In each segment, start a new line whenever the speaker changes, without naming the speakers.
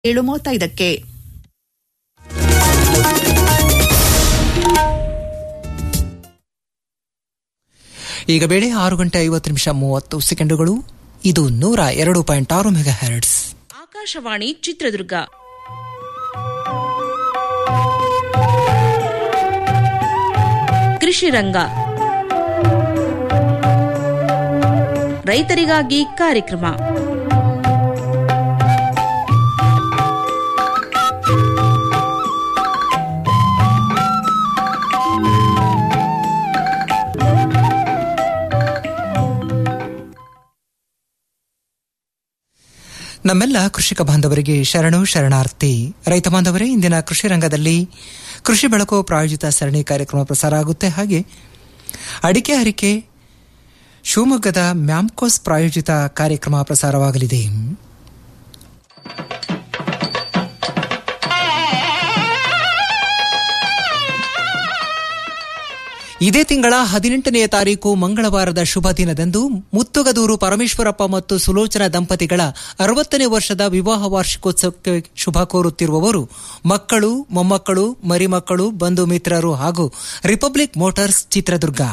ಏಳು ಮೂವತ್ತೈದಕ್ಕೆ
ಈಗ ಬೇಳೆ ಆರು ಗಂಟೆ ಐವತ್ತು ನಿಮಿಷ ಮೂವತ್ತು ಸೆಕೆಂಡುಗಳು ಇದು ನೂರ ಎರಡು ಪಾಯಿಂಟ್ ಆರು ಮೆಗಾ ಹರ್ಟ್ಸ್
ಆಕಾಶವಾಣಿ ಚಿತ್ರದುರ್ಗ ಕೃಷಿ ರಂಗ ರೈತರಿಗಾಗಿ ಕಾರ್ಯಕ್ರಮ
ನಮ್ಮೆಲ್ಲ ಕೃಷಿಕ ಬಾಂಧವರಿಗೆ ಶರಣು ಶರಣಾರ್ಥಿ ರೈತ ಬಾಂಧವರೇ ಇಂದಿನ ಕೃಷಿ ರಂಗದಲ್ಲಿ ಕೃಷಿ ಬೆಳಕು ಪ್ರಾಯೋಜಿತ ಸರಣಿ ಕಾರ್ಯಕ್ರಮ ಪ್ರಸಾರ ಆಗುತ್ತೆ ಹಾಗೆ ಅಡಿಕೆ ಹರಿಕೆ ಶಿವಮೊಗ್ಗದ ಮ್ಯಾಮ್ಕೋಸ್ ಪ್ರಾಯೋಜಿತ ಕಾರ್ಯಕ್ರಮ ಪ್ರಸಾರವಾಗಲಿದೆ ಇದೇ ತಿಂಗಳ ಹದಿನೆಂಟನೆಯ ತಾರೀಕು ಮಂಗಳವಾರದ ಶುಭ ದಿನದಂದು ಮುತ್ತುಗದೂರು ಪರಮೇಶ್ವರಪ್ಪ ಮತ್ತು ಸುಲೋಚನಾ ದಂಪತಿಗಳ ಅರವತ್ತನೇ ವರ್ಷದ ವಿವಾಹ ವಾರ್ಷಿಕೋತ್ಸವಕ್ಕೆ ಶುಭ ಕೋರುತ್ತಿರುವವರು ಮಕ್ಕಳು ಮೊಮ್ಮಕ್ಕಳು ಮರಿಮಕ್ಕಳು ಬಂಧು ಮಿತ್ರರು ಹಾಗೂ ರಿಪಬ್ಲಿಕ್ ಮೋಟಾರ್ಸ್ ಚಿತ್ರದುರ್ಗ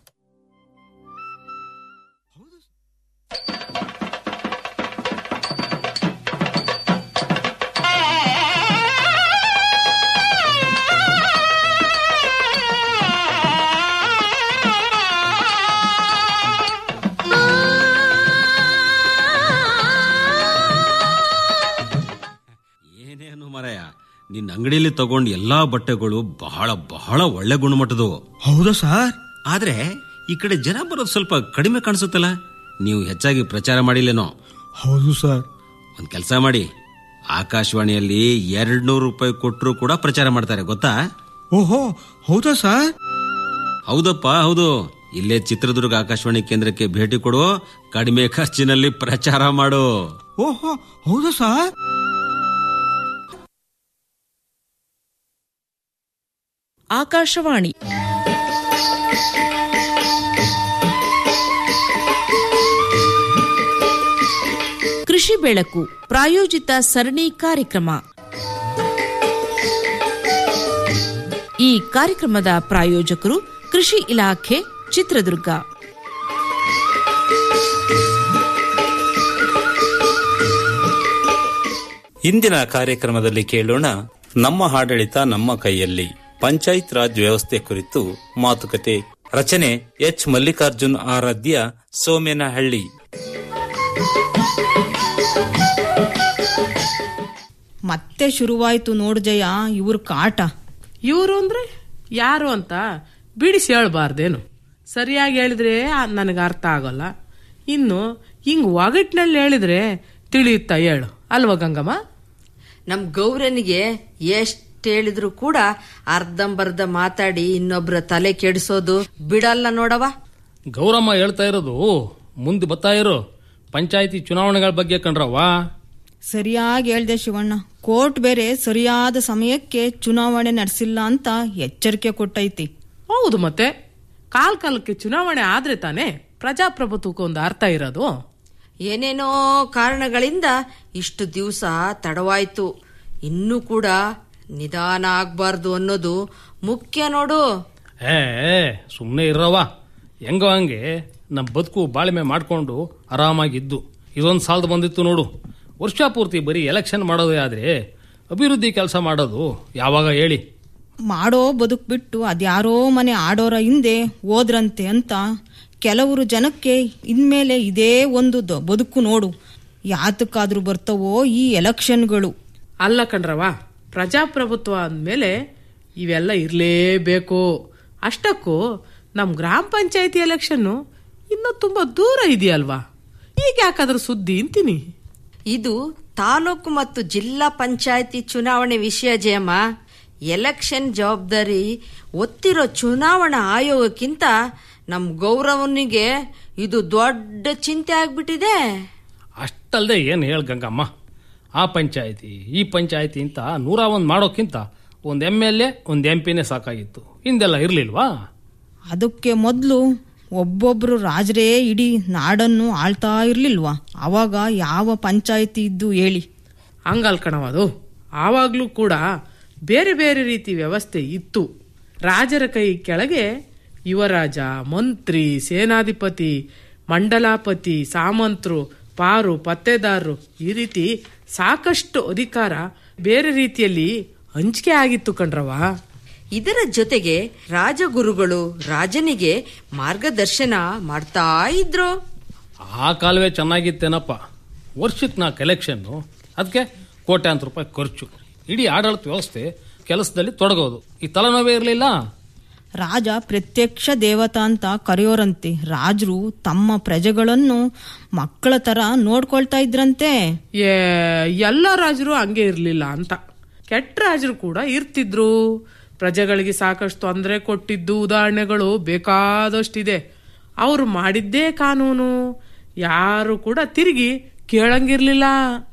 ಏನೇನು ಮರಯ ನಿನ್ನ ಅಂಗಡಿಯಲ್ಲಿ ತಗೊಂಡ್ ಎಲ್ಲಾ ಬಟ್ಟೆಗಳು ಬಹಳ ಬಹಳ ಒಳ್ಳೆ ಗುಣಮಟ್ಟದವು
ಹೌದಾ ಸರ್
ಆದ್ರೆ ಈ ಕಡೆ ಜನ ಬರೋದು ಸ್ವಲ್ಪ ಕಡಿಮೆ ಕಾಣಿಸುತ್ತಲ್ಲ ನೀವು ಹೆಚ್ಚಾಗಿ ಪ್ರಚಾರ ಮಾಡಿಲ್ಲೇನೋ
ಹೌದು ಸರ್
ಒಂದ್ ಕೆಲಸ ಮಾಡಿ ಆಕಾಶವಾಣಿಯಲ್ಲಿ ಎರಡ್ ನೂರು ರೂಪಾಯಿ ಕೊಟ್ಟರು ಕೂಡ ಪ್ರಚಾರ ಮಾಡ್ತಾರೆ ಗೊತ್ತಾ
ಓಹೋ ಹೌದಾ ಸರ್
ಹೌದಪ್ಪ ಹೌದು ಇಲ್ಲೇ ಚಿತ್ರದುರ್ಗ ಆಕಾಶವಾಣಿ ಕೇಂದ್ರಕ್ಕೆ ಭೇಟಿ ಕೊಡು ಕಡಿಮೆ ಖರ್ಚಿನಲ್ಲಿ ಪ್ರಚಾರ ಮಾಡು
ಓಹೋ ಹೌದಾ ಸರ್
ಆಕಾಶವಾಣಿ ಕೃಷಿ ಬೆಳಕು ಪ್ರಾಯೋಜಿತ ಸರಣಿ ಕಾರ್ಯಕ್ರಮ ಈ ಕಾರ್ಯಕ್ರಮದ ಪ್ರಾಯೋಜಕರು ಕೃಷಿ ಇಲಾಖೆ ಚಿತ್ರದುರ್ಗ
ಇಂದಿನ ಕಾರ್ಯಕ್ರಮದಲ್ಲಿ ಕೇಳೋಣ ನಮ್ಮ ಆಡಳಿತ ನಮ್ಮ ಕೈಯಲ್ಲಿ ಪಂಚಾಯತ್ ರಾಜ್ ವ್ಯವಸ್ಥೆ ಕುರಿತು ಮಾತುಕತೆ ರಚನೆ ಎಚ್ ಮಲ್ಲಿಕಾರ್ಜುನ್ ಆರಾಧ್ಯ ಸೋಮೇನಹಳ್ಳಿ
ಮತ್ತೆ ಶುರುವಾಯ್ತು ನೋಡು ಜಯ ಇವ್ರ ಕಾಟ
ಇವರು ಅಂದ್ರೆ ಯಾರು ಅಂತ ಬಿಡಿಸಿ ಹೇಳ್ಬಾರ್ದೇನು ಸರಿಯಾಗಿ ಹೇಳಿದ್ರೆ ನನಗೆ ಅರ್ಥ ಆಗೋಲ್ಲ ಇನ್ನು ಹಿಂಗ್ ಒಗಟ್ನಲ್ಲಿ ಹೇಳಿದ್ರೆ ತಿಳಿಯುತ್ತಾ ಹೇಳು ಅಲ್ವಾ ಗಂಗಮ್ಮ
ನಮ್ ಗೌರನಿಗೆ ಎಷ್ಟ್ ಹೇಳಿದ್ರು ಕೂಡ ಅರ್ಧಂಬರ್ಧ ಮಾತಾಡಿ ಇನ್ನೊಬ್ರ ತಲೆ ಕೆಡಿಸೋದು ಬಿಡಲ್ಲ ನೋಡವ
ಗೌರಮ್ಮ ಹೇಳ್ತಾ ಇರೋದು ಮುಂದೆ ಬರ್ತಾ ಇರೋ ಪಂಚಾಯತಿ ಚುನಾವಣೆಗಳ ಬಗ್ಗೆ ಕಣ್ರವ್ವ
ಸರಿಯಾಗಿ ಹೇಳ್ದೆ ಶಿವಣ್ಣ ಕೋರ್ಟ್ ಬೇರೆ ಸರಿಯಾದ ಸಮಯಕ್ಕೆ ಚುನಾವಣೆ ನಡೆಸಿಲ್ಲ ಅಂತ ಎಚ್ಚರಿಕೆ ಕೊಟ್ಟೈತಿ
ಹೌದು ಮತ್ತೆ ಕಾಲ್ ಕಾಲಕ್ಕೆ ಚುನಾವಣೆ ಆದ್ರೆ ತಾನೇ ಪ್ರಜಾಪ್ರಭುತ್ವಕ್ಕೆ ಒಂದು ಅರ್ಥ ಇರೋದು
ಏನೇನೋ ಕಾರಣಗಳಿಂದ ಇಷ್ಟು ದಿವಸ ತಡವಾಯ್ತು ಇನ್ನೂ ಕೂಡ ನಿಧಾನ ಆಗ್ಬಾರ್ದು ಅನ್ನೋದು ಮುಖ್ಯ ನೋಡು
ಏ ಸುಮ್ಮನೆ ಇರವ ಹೆಂಗೋ ಹಂಗೆ ನಮ್ಮ ಬದುಕು ಬಾಳ್ಮೆ ಮಾಡ್ಕೊಂಡು ಆರಾಮಾಗಿದ್ದು ಇದೊಂದು ಸಾಲದ ಬಂದಿತ್ತು ನೋಡು ವರ್ಷ ಪೂರ್ತಿ ಬರೀ ಎಲೆಕ್ಷನ್ ಮಾಡೋದೇ ಆದ್ರೆ ಅಭಿವೃದ್ಧಿ ಕೆಲಸ ಮಾಡೋದು ಯಾವಾಗ ಹೇಳಿ
ಮಾಡೋ ಬದುಕ್ ಬಿಟ್ಟು ಅದ್ಯಾರೋ ಮನೆ ಆಡೋರ ಹಿಂದೆ ಹೋದ್ರಂತೆ ಅಂತ ಕೆಲವರು ಜನಕ್ಕೆ ಇನ್ಮೇಲೆ ಇದೇ ಒಂದು ದ- ಬದುಕು ನೋಡು ಯಾತಕ್ಕಾದ್ರೂ ಬರ್ತವೋ ಈ ಎಲೆಕ್ಷನ್ಗಳು
ಅಲ್ಲ ಕಣ್ರವ ಪ್ರಜಾಪ್ರಭುತ್ವ ಅಂದಮೇಲೆ ಇವೆಲ್ಲ ಇರಲೇಬೇಕು ಅಷ್ಟಕ್ಕೂ ನಮ್ಮ ಗ್ರಾಮ ಪಂಚಾಯತಿ ಎಲೆಕ್ಷನ್ನು ಇನ್ನೂ ತುಂಬ ದೂರ ಇದೆಯಲ್ವಾ ಈಗ ಯಾಕಾದ್ರೂ ಸುದ್ದಿ ಅಂತೀನಿ
ಇದು ತಾಲೂಕು ಮತ್ತು ಜಿಲ್ಲಾ ಪಂಚಾಯತಿ ಚುನಾವಣೆ ವಿಷಯ ಜಯಮ್ಮ ಎಲೆಕ್ಷನ್ ಜವಾಬ್ದಾರಿ ಒತ್ತಿರೋ ಚುನಾವಣಾ ಆಯೋಗಕ್ಕಿಂತ ನಮ್ ಗೌರವನಿಗೆ ಇದು ದೊಡ್ಡ ಚಿಂತೆ ಆಗ್ಬಿಟ್ಟಿದೆ
ಅಷ್ಟಲ್ಲದೆ ಏನು ಹೇಳ ಗಂಗಮ್ಮ ಆ ಪಂಚಾಯತಿ ಈ ಪಂಚಾಯತಿ ಅಂತ ನೂರ ಒಂದು ಮಾಡೋಕ್ಕಿಂತ ಒಂದು ಎಮ್ ಎಲ್ ಎ ಒಂದು ಎಂ ಪಿನೇ ಸಾಕಾಗಿತ್ತು ಹಿಂದೆಲ್ಲ ಇರಲಿಲ್ವಾ
ಅದಕ್ಕೆ ಮೊದಲು ಒಬ್ಬೊಬ್ರು ರಾಜರೇ ಇಡೀ ನಾಡನ್ನು ಆಳ್ತಾ ಇರ್ಲಿಲ್ವಾ ಅವಾಗ ಯಾವ ಪಂಚಾಯತಿ ಇದ್ದು ಹೇಳಿ
ಹಂಗಲ್ ಕಣವದು ಆವಾಗ್ಲೂ ಕೂಡ ಬೇರೆ ಬೇರೆ ರೀತಿ ವ್ಯವಸ್ಥೆ ಇತ್ತು ರಾಜರ ಕೈ ಕೆಳಗೆ ಯುವರಾಜ ಮಂತ್ರಿ ಸೇನಾಧಿಪತಿ ಮಂಡಲಾಪತಿ ಸಾಮಂತರು ಪಾರು ಪತ್ತೆದಾರರು ಈ ರೀತಿ ಸಾಕಷ್ಟು ಅಧಿಕಾರ ಬೇರೆ ರೀತಿಯಲ್ಲಿ ಹಂಚಿಕೆ ಆಗಿತ್ತು ಕಣ್ರವ
ಇದರ ಜೊತೆಗೆ ರಾಜಗುರುಗಳು ರಾಜನಿಗೆ ಮಾರ್ಗದರ್ಶನ ಮಾಡ್ತಾ ಇದ್ರು
ಆ ಕಾಲವೇ ಚೆನ್ನಾಗಿತ್ತೇನಪ್ಪ ವರ್ಷಕ್ಕೆ ನಾ ಕಲೆಕ್ಷನ್ನು ಅದಕ್ಕೆ ಕೋಟ್ಯಾಂತರ ರೂಪಾಯಿ ಖರ್ಚು ಇಡೀ ಆಡಳಿತ ವ್ಯವಸ್ಥೆ ಕೆಲಸದಲ್ಲಿ ತೊಡಗೋದು ಈ ತಲೆನೋವೇ ಇರಲಿಲ್ಲ
ರಾಜ ಪ್ರತ್ಯಕ್ಷ ದೇವತಾ ಅಂತ ಕರೆಯೋರಂತೆ ರಾಜರು ತಮ್ಮ ಪ್ರಜೆಗಳನ್ನು ಮಕ್ಕಳ ತರ ನೋಡ್ಕೊಳ್ತಾ ಇದ್ರಂತೆ
ಏ ಎಲ್ಲ ರಾಜರು ಹಂಗೆ ಇರಲಿಲ್ಲ ಅಂತ ಕೆಟ್ಟ ರಾಜರು ಕೂಡ ಇರ್ತಿದ್ರು ಪ್ರಜೆಗಳಿಗೆ ಸಾಕಷ್ಟು ತೊಂದರೆ ಕೊಟ್ಟಿದ್ದು ಉದಾಹರಣೆಗಳು ಬೇಕಾದಷ್ಟಿದೆ ಅವರು ಮಾಡಿದ್ದೇ ಕಾನೂನು ಯಾರು ಕೂಡ ತಿರುಗಿ ಕೇಳಂಗಿರ್ಲಿಲ್ಲ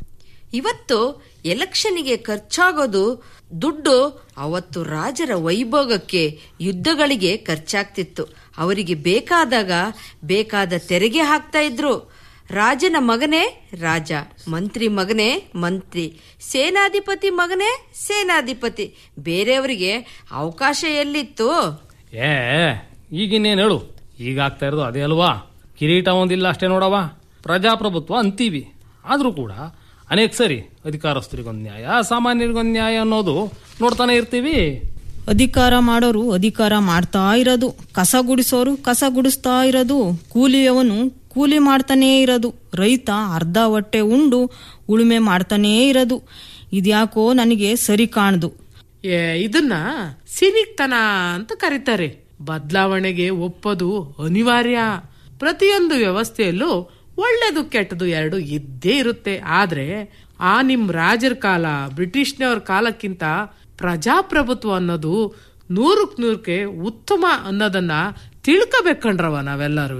ಇವತ್ತು ಎಲೆಕ್ಷನ್ಗೆ ಖರ್ಚಾಗೋದು ದುಡ್ಡು ಅವತ್ತು ರಾಜರ ವೈಭೋಗಕ್ಕೆ ಯುದ್ಧಗಳಿಗೆ ಖರ್ಚಾಗ್ತಿತ್ತು ಅವರಿಗೆ ಬೇಕಾದಾಗ ಬೇಕಾದ ತೆರಿಗೆ ಹಾಕ್ತಾ ಇದ್ರು ರಾಜನ ಮಗನೇ ರಾಜ ಮಂತ್ರಿ ಮಗನೇ ಮಂತ್ರಿ ಸೇನಾಧಿಪತಿ ಮಗನೇ ಸೇನಾಧಿಪತಿ ಬೇರೆಯವರಿಗೆ ಅವಕಾಶ ಎಲ್ಲಿತ್ತು
ಏ ಈಗಿನ್ನೇನು ಹೇಳು ಈಗ ಆಗ್ತಾ ಇರೋದು ಅದೇ ಅಲ್ವಾ ಕಿರೀಟ ಒಂದಿಲ್ಲ ಅಷ್ಟೇ ನೋಡವ ಪ್ರಜಾಪ್ರಭುತ್ವ ಅಂತೀವಿ ಆದರೂ ಕೂಡ ಅನೇಕ ಸರಿ ಅಧಿಕಾರಸ್ಥರಿಗೊಂದು ನ್ಯಾಯ ಸಾಮಾನ್ಯರಿಗೊಂದು ನ್ಯಾಯ ಅನ್ನೋದು ನೋಡ್ತಾನೆ ಇರ್ತೀವಿ
ಅಧಿಕಾರ ಮಾಡೋರು ಅಧಿಕಾರ ಮಾಡ್ತಾ ಇರೋದು ಕಸ ಗುಡಿಸೋರು ಕಸ ಗುಡಿಸ್ತಾ ಇರೋದು ಕೂಲಿಯವನು ಕೂಲಿ ಮಾಡ್ತಾನೇ ಇರೋದು ರೈತ ಅರ್ಧ ಹೊಟ್ಟೆ ಉಂಡು ಉಳುಮೆ ಮಾಡ್ತಾನೇ ಇರೋದು ಇದ್ಯಾಕೋ ನನಗೆ ಸರಿ ಕಾಣ್ದು
ಏ ಇದನ್ನ ಸಿನಿಕ್ತನ ಅಂತ ಕರೀತಾರೆ ಬದಲಾವಣೆಗೆ ಒಪ್ಪದು ಅನಿವಾರ್ಯ ಪ್ರತಿಯೊಂದು ವ್ಯವಸ್ಥೆಯಲ್ಲೂ ಒಳ್ಳೇದು ಕೆಟ್ಟದು ಎರಡು ಇದ್ದೇ ಇರುತ್ತೆ ಆದ್ರೆ ಆ ನಿಮ್ ರಾಜರ ಕಾಲ ಬ್ರಿಟಿಷ್ನವ್ರ ಕಾಲಕ್ಕಿಂತ ಪ್ರಜಾಪ್ರಭುತ್ವ ಅನ್ನೋದು ನೂರಕ್ ನೂರಕ್ಕೆ ಉತ್ತಮ ಅನ್ನೋದನ್ನ ತಿಳ್ಕೊಬೇಕಂಡ್ರವ ನಾವೆಲ್ಲರೂ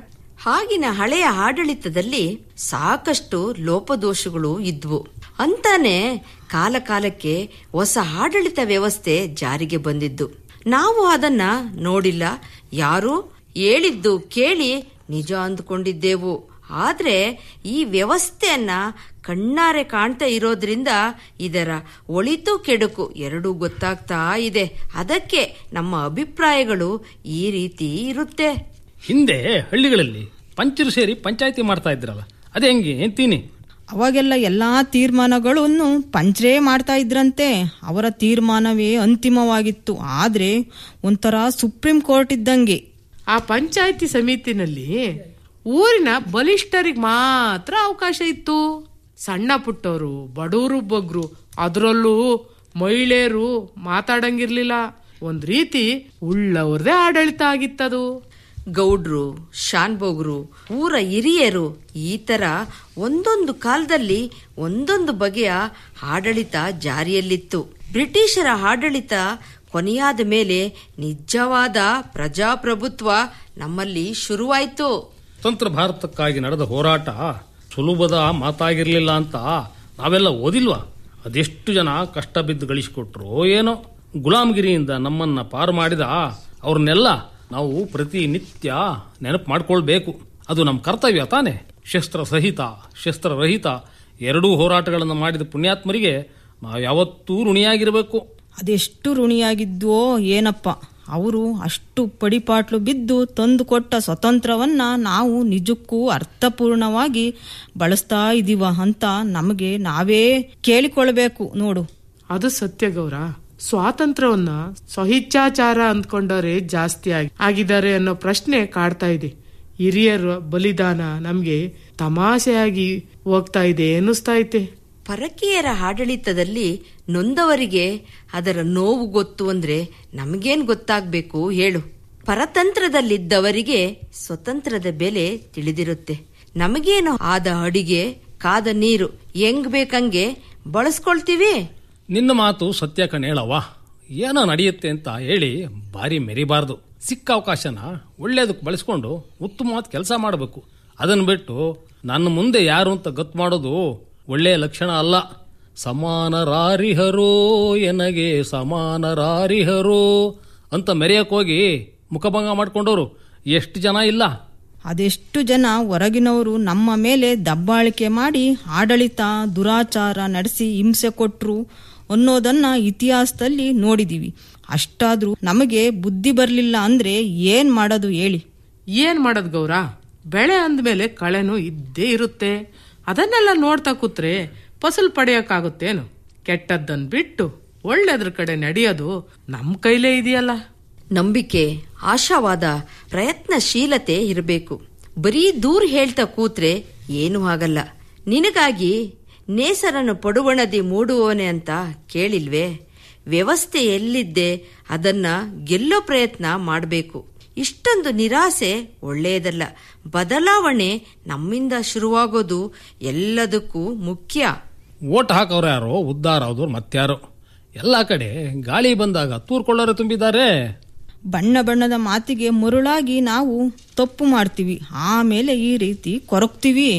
ಆಗಿನ ಹಳೆಯ ಆಡಳಿತದಲ್ಲಿ ಸಾಕಷ್ಟು ಲೋಪದೋಷಗಳು ಇದ್ವು ಅಂತಾನೆ ಕಾಲ ಕಾಲಕ್ಕೆ ಹೊಸ ಆಡಳಿತ ವ್ಯವಸ್ಥೆ ಜಾರಿಗೆ ಬಂದಿದ್ದು ನಾವು ಅದನ್ನ ನೋಡಿಲ್ಲ ಯಾರು ಹೇಳಿದ್ದು ಕೇಳಿ ನಿಜ ಅಂದ್ಕೊಂಡಿದ್ದೆವು ಆದ್ರೆ ಈ ವ್ಯವಸ್ಥೆಯನ್ನ ಕಣ್ಣಾರೆ ಕಾಣ್ತಾ ಇರೋದ್ರಿಂದ ಇದರ ಒಳಿತು ಕೆಡುಕು ಎರಡೂ ಗೊತ್ತಾಗ್ತಾ ಇದೆ ಅದಕ್ಕೆ ನಮ್ಮ ಅಭಿಪ್ರಾಯಗಳು ಈ ರೀತಿ ಇರುತ್ತೆ
ಹಿಂದೆ ಹಳ್ಳಿಗಳಲ್ಲಿ ಪಂಚರು ಸೇರಿ ಪಂಚಾಯತಿ ಮಾಡ್ತಾ ಇದ್ರಲ್ಲ ಅದೇ ಹೆಂಗೆ ಅಂತೀನಿ
ಅವಾಗೆಲ್ಲ ಎಲ್ಲಾ ತೀರ್ಮಾನಗಳನ್ನು ಪಂಚ್ರೇ ಮಾಡ್ತಾ ಇದ್ರಂತೆ ಅವರ ತೀರ್ಮಾನವೇ ಅಂತಿಮವಾಗಿತ್ತು ಆದ್ರೆ ಒಂಥರ ಸುಪ್ರೀಂ ಕೋರ್ಟ್ ಇದ್ದಂಗೆ
ಆ ಪಂಚಾಯತಿ ಸಮಿತಿನಲ್ಲಿ ಊರಿನ ಬಲಿಷ್ಠರಿಗೆ ಮಾತ್ರ ಅವಕಾಶ ಇತ್ತು ಸಣ್ಣ ಪುಟ್ಟವರು ಬಡವರು ಬಗ್ರು ಅದರಲ್ಲೂ ಮಹಿಳೆಯರು ಮಾತಾಡಂಗಿರ್ಲಿಲ್ಲ ಒಂದ್ ರೀತಿ ಉಳ್ಳವ್ರದೇ ಆಡಳಿತ ಆಗಿತ್ತದು
ಗೌಡ್ರು ಶಾನ್ಭೋಗ್ರು ಊರ ಹಿರಿಯರು ಈ ತರ ಒಂದೊಂದು ಕಾಲದಲ್ಲಿ ಒಂದೊಂದು ಬಗೆಯ ಆಡಳಿತ ಜಾರಿಯಲ್ಲಿತ್ತು ಬ್ರಿಟಿಷರ ಆಡಳಿತ ಕೊನೆಯಾದ ಮೇಲೆ ನಿಜವಾದ ಪ್ರಜಾಪ್ರಭುತ್ವ ನಮ್ಮಲ್ಲಿ ಶುರುವಾಯ್ತು
ಸ್ವತಂತ್ರ ಭಾರತಕ್ಕಾಗಿ ನಡೆದ ಹೋರಾಟ ಸುಲಭದ ಮಾತಾಗಿರ್ಲಿಲ್ಲ ಅಂತ ನಾವೆಲ್ಲ ಓದಿಲ್ವಾ ಅದೆಷ್ಟು ಜನ ಕಷ್ಟ ಬಿದ್ದು ಗಳಿಸಿಕೊಟ್ರು ಏನೋ ಗುಲಾಮಗಿರಿಯಿಂದ ನಮ್ಮನ್ನ ಪಾರು ಮಾಡಿದ ಅವ್ರನ್ನೆಲ್ಲ ನಾವು ಪ್ರತಿನಿತ್ಯ ನೆನಪು ಮಾಡ್ಕೊಳ್ಬೇಕು ಅದು ನಮ್ಮ ಕರ್ತವ್ಯ ತಾನೆ ಶಸ್ತ್ರ ಸಹಿತ ಶಸ್ತ್ರರಹಿತ ಎರಡೂ ಹೋರಾಟಗಳನ್ನು ಮಾಡಿದ ಪುಣ್ಯಾತ್ಮರಿಗೆ ನಾವು ಯಾವತ್ತೂ ಋಣಿಯಾಗಿರಬೇಕು
ಅದೆಷ್ಟು ಋಣಿಯಾಗಿದ್ವೋ ಏನಪ್ಪ ಅವರು ಅಷ್ಟು ಪಡಿಪಾಟ್ಲು ಬಿದ್ದು ತಂದುಕೊಟ್ಟ ಸ್ವತಂತ್ರವನ್ನ ನಾವು ನಿಜಕ್ಕೂ ಅರ್ಥಪೂರ್ಣವಾಗಿ ಬಳಸ್ತಾ ಇದೀವ ಅಂತ ನಮಗೆ ನಾವೇ ಕೇಳಿಕೊಳ್ಬೇಕು ನೋಡು
ಅದು ಸತ್ಯ ಗೌರ ಸ್ವಾತಂತ್ರ್ಯವನ್ನ ಸ್ವಹಿಚ್ಛಾಚಾರ ಅಂದ್ಕೊಂಡವರೇ ಜಾಸ್ತಿ ಆಗಿ ಆಗಿದ್ದಾರೆ ಅನ್ನೋ ಪ್ರಶ್ನೆ ಕಾಡ್ತಾ ಇದೆ ಹಿರಿಯರ ಬಲಿದಾನ ನಮ್ಗೆ ತಮಾಷೆಯಾಗಿ ಹೋಗ್ತಾ ಇದೆ ಎನ್ನಿಸ್ತಾ ಐತೆ
ಪರಕೀಯರ ಆಡಳಿತದಲ್ಲಿ ನೊಂದವರಿಗೆ ಅದರ ನೋವು ಗೊತ್ತು ಅಂದ್ರೆ ನಮಗೇನ್ ಗೊತ್ತಾಗ್ಬೇಕು ಹೇಳು ಪರತಂತ್ರದಲ್ಲಿದ್ದವರಿಗೆ ಸ್ವತಂತ್ರದ ಬೆಲೆ ತಿಳಿದಿರುತ್ತೆ ನಮಗೇನು ಆದ ಅಡಿಗೆ ಕಾದ ನೀರು ಹೆಂಗ್ ಬೇಕಂಗೆ ಬಳಸ್ಕೊಳ್ತೀವಿ
ನಿನ್ನ ಮಾತು ಸತ್ಯ ಕಣೇಳವ್ವ ಏನೋ ನಡೆಯುತ್ತೆ ಅಂತ ಹೇಳಿ ಬಾರಿ ಮೆರಿಬಾರ್ದು ಸಿಕ್ಕ ಅವಕಾಶನ ಒಳ್ಳೇದಕ್ಕೆ ಬಳಸ್ಕೊಂಡು ಉತ್ತಮವಾದ ಕೆಲಸ ಮಾಡಬೇಕು ಅದನ್ನು ಬಿಟ್ಟು ನನ್ನ ಮುಂದೆ ಯಾರು ಅಂತ ಗೊತ್ತು ಮಾಡೋದು ಒಳ್ಳೆಯ ಲಕ್ಷಣ ಅಲ್ಲ ಸಮಾನರಾರಿಹರೋ ಎನಗೆ ಸಮಾನರಾರಿಹರೋ ಅಂತ ಮೆರೆಯಕ್ ಹೋಗಿ ಮುಖಭಂಗ ಮಾಡ್ಕೊಂಡವರು ಎಷ್ಟು ಜನ ಇಲ್ಲ
ಅದೆಷ್ಟು ಜನ ಹೊರಗಿನವರು ನಮ್ಮ ಮೇಲೆ ದಬ್ಬಾಳಿಕೆ ಮಾಡಿ ಆಡಳಿತ ದುರಾಚಾರ ನಡೆಸಿ ಹಿಂಸೆ ಕೊಟ್ರು ಅನ್ನೋದನ್ನ ಇತಿಹಾಸದಲ್ಲಿ ನೋಡಿದೀವಿ ಅಷ್ಟಾದ್ರೂ ನಮಗೆ ಬುದ್ಧಿ ಬರಲಿಲ್ಲ ಅಂದ್ರೆ ಏನ್ ಮಾಡೋದು ಹೇಳಿ
ಏನ್ ಮಾಡೋದ್ ಗೌರ ಬೆಳೆ ಅಂದ್ಮೇಲೆ ಕಳೆನು ಇದ್ದೇ ಇರುತ್ತೆ ಅದನ್ನೆಲ್ಲ ನೋಡ್ತಾ ಕೂತ್ರೆ ಫಸಲ್ ಪಡೆಯಕ್ಕಾಗುತ್ತೇನು ಕೆಟ್ಟದ್ದನ್ ಬಿಟ್ಟು ಒಳ್ಳೆದ್ರ ಕಡೆ ನಡೆಯೋದು ನಮ್ ಕೈಲೇ ಇದೆಯಲ್ಲ
ನಂಬಿಕೆ ಆಶಾವಾದ ಪ್ರಯತ್ನಶೀಲತೆ ಇರಬೇಕು ಬರೀ ದೂರ ಹೇಳ್ತಾ ಕೂತ್ರೆ ಏನೂ ಆಗಲ್ಲ ನಿನಗಾಗಿ ನೇಸರನ್ನು ಪಡುವಣದಿ ಮೂಡುವವನೆ ಅಂತ ಕೇಳಿಲ್ವೇ ವ್ಯವಸ್ಥೆ ಎಲ್ಲಿದ್ದೆ ಅದನ್ನ ಗೆಲ್ಲೋ ಪ್ರಯತ್ನ ಮಾಡಬೇಕು ಇಷ್ಟೊಂದು ನಿರಾಸೆ ಒಳ್ಳೆಯದಲ್ಲ ಬದಲಾವಣೆ ನಮ್ಮಿಂದ ಶುರುವಾಗೋದು ಎಲ್ಲದಕ್ಕೂ ಮುಖ್ಯ
ಓಟ್ ಹಾಕೋರು ಯಾರೋ ಉದ್ಧಾರ ಆದವ್ರು ಮತ್ಯಾರೋ ಎಲ್ಲ ಕಡೆ ಗಾಳಿ ಬಂದಾಗ ತೂರ್ಕೊಳ್ಳೋರು ತುಂಬಿದ್ದಾರೆ
ಬಣ್ಣ ಬಣ್ಣದ ಮಾತಿಗೆ ಮರುಳಾಗಿ ನಾವು ತಪ್ಪು ಮಾಡ್ತೀವಿ ಆಮೇಲೆ ಈ ರೀತಿ ಕೊರಗ್ತೀವಿ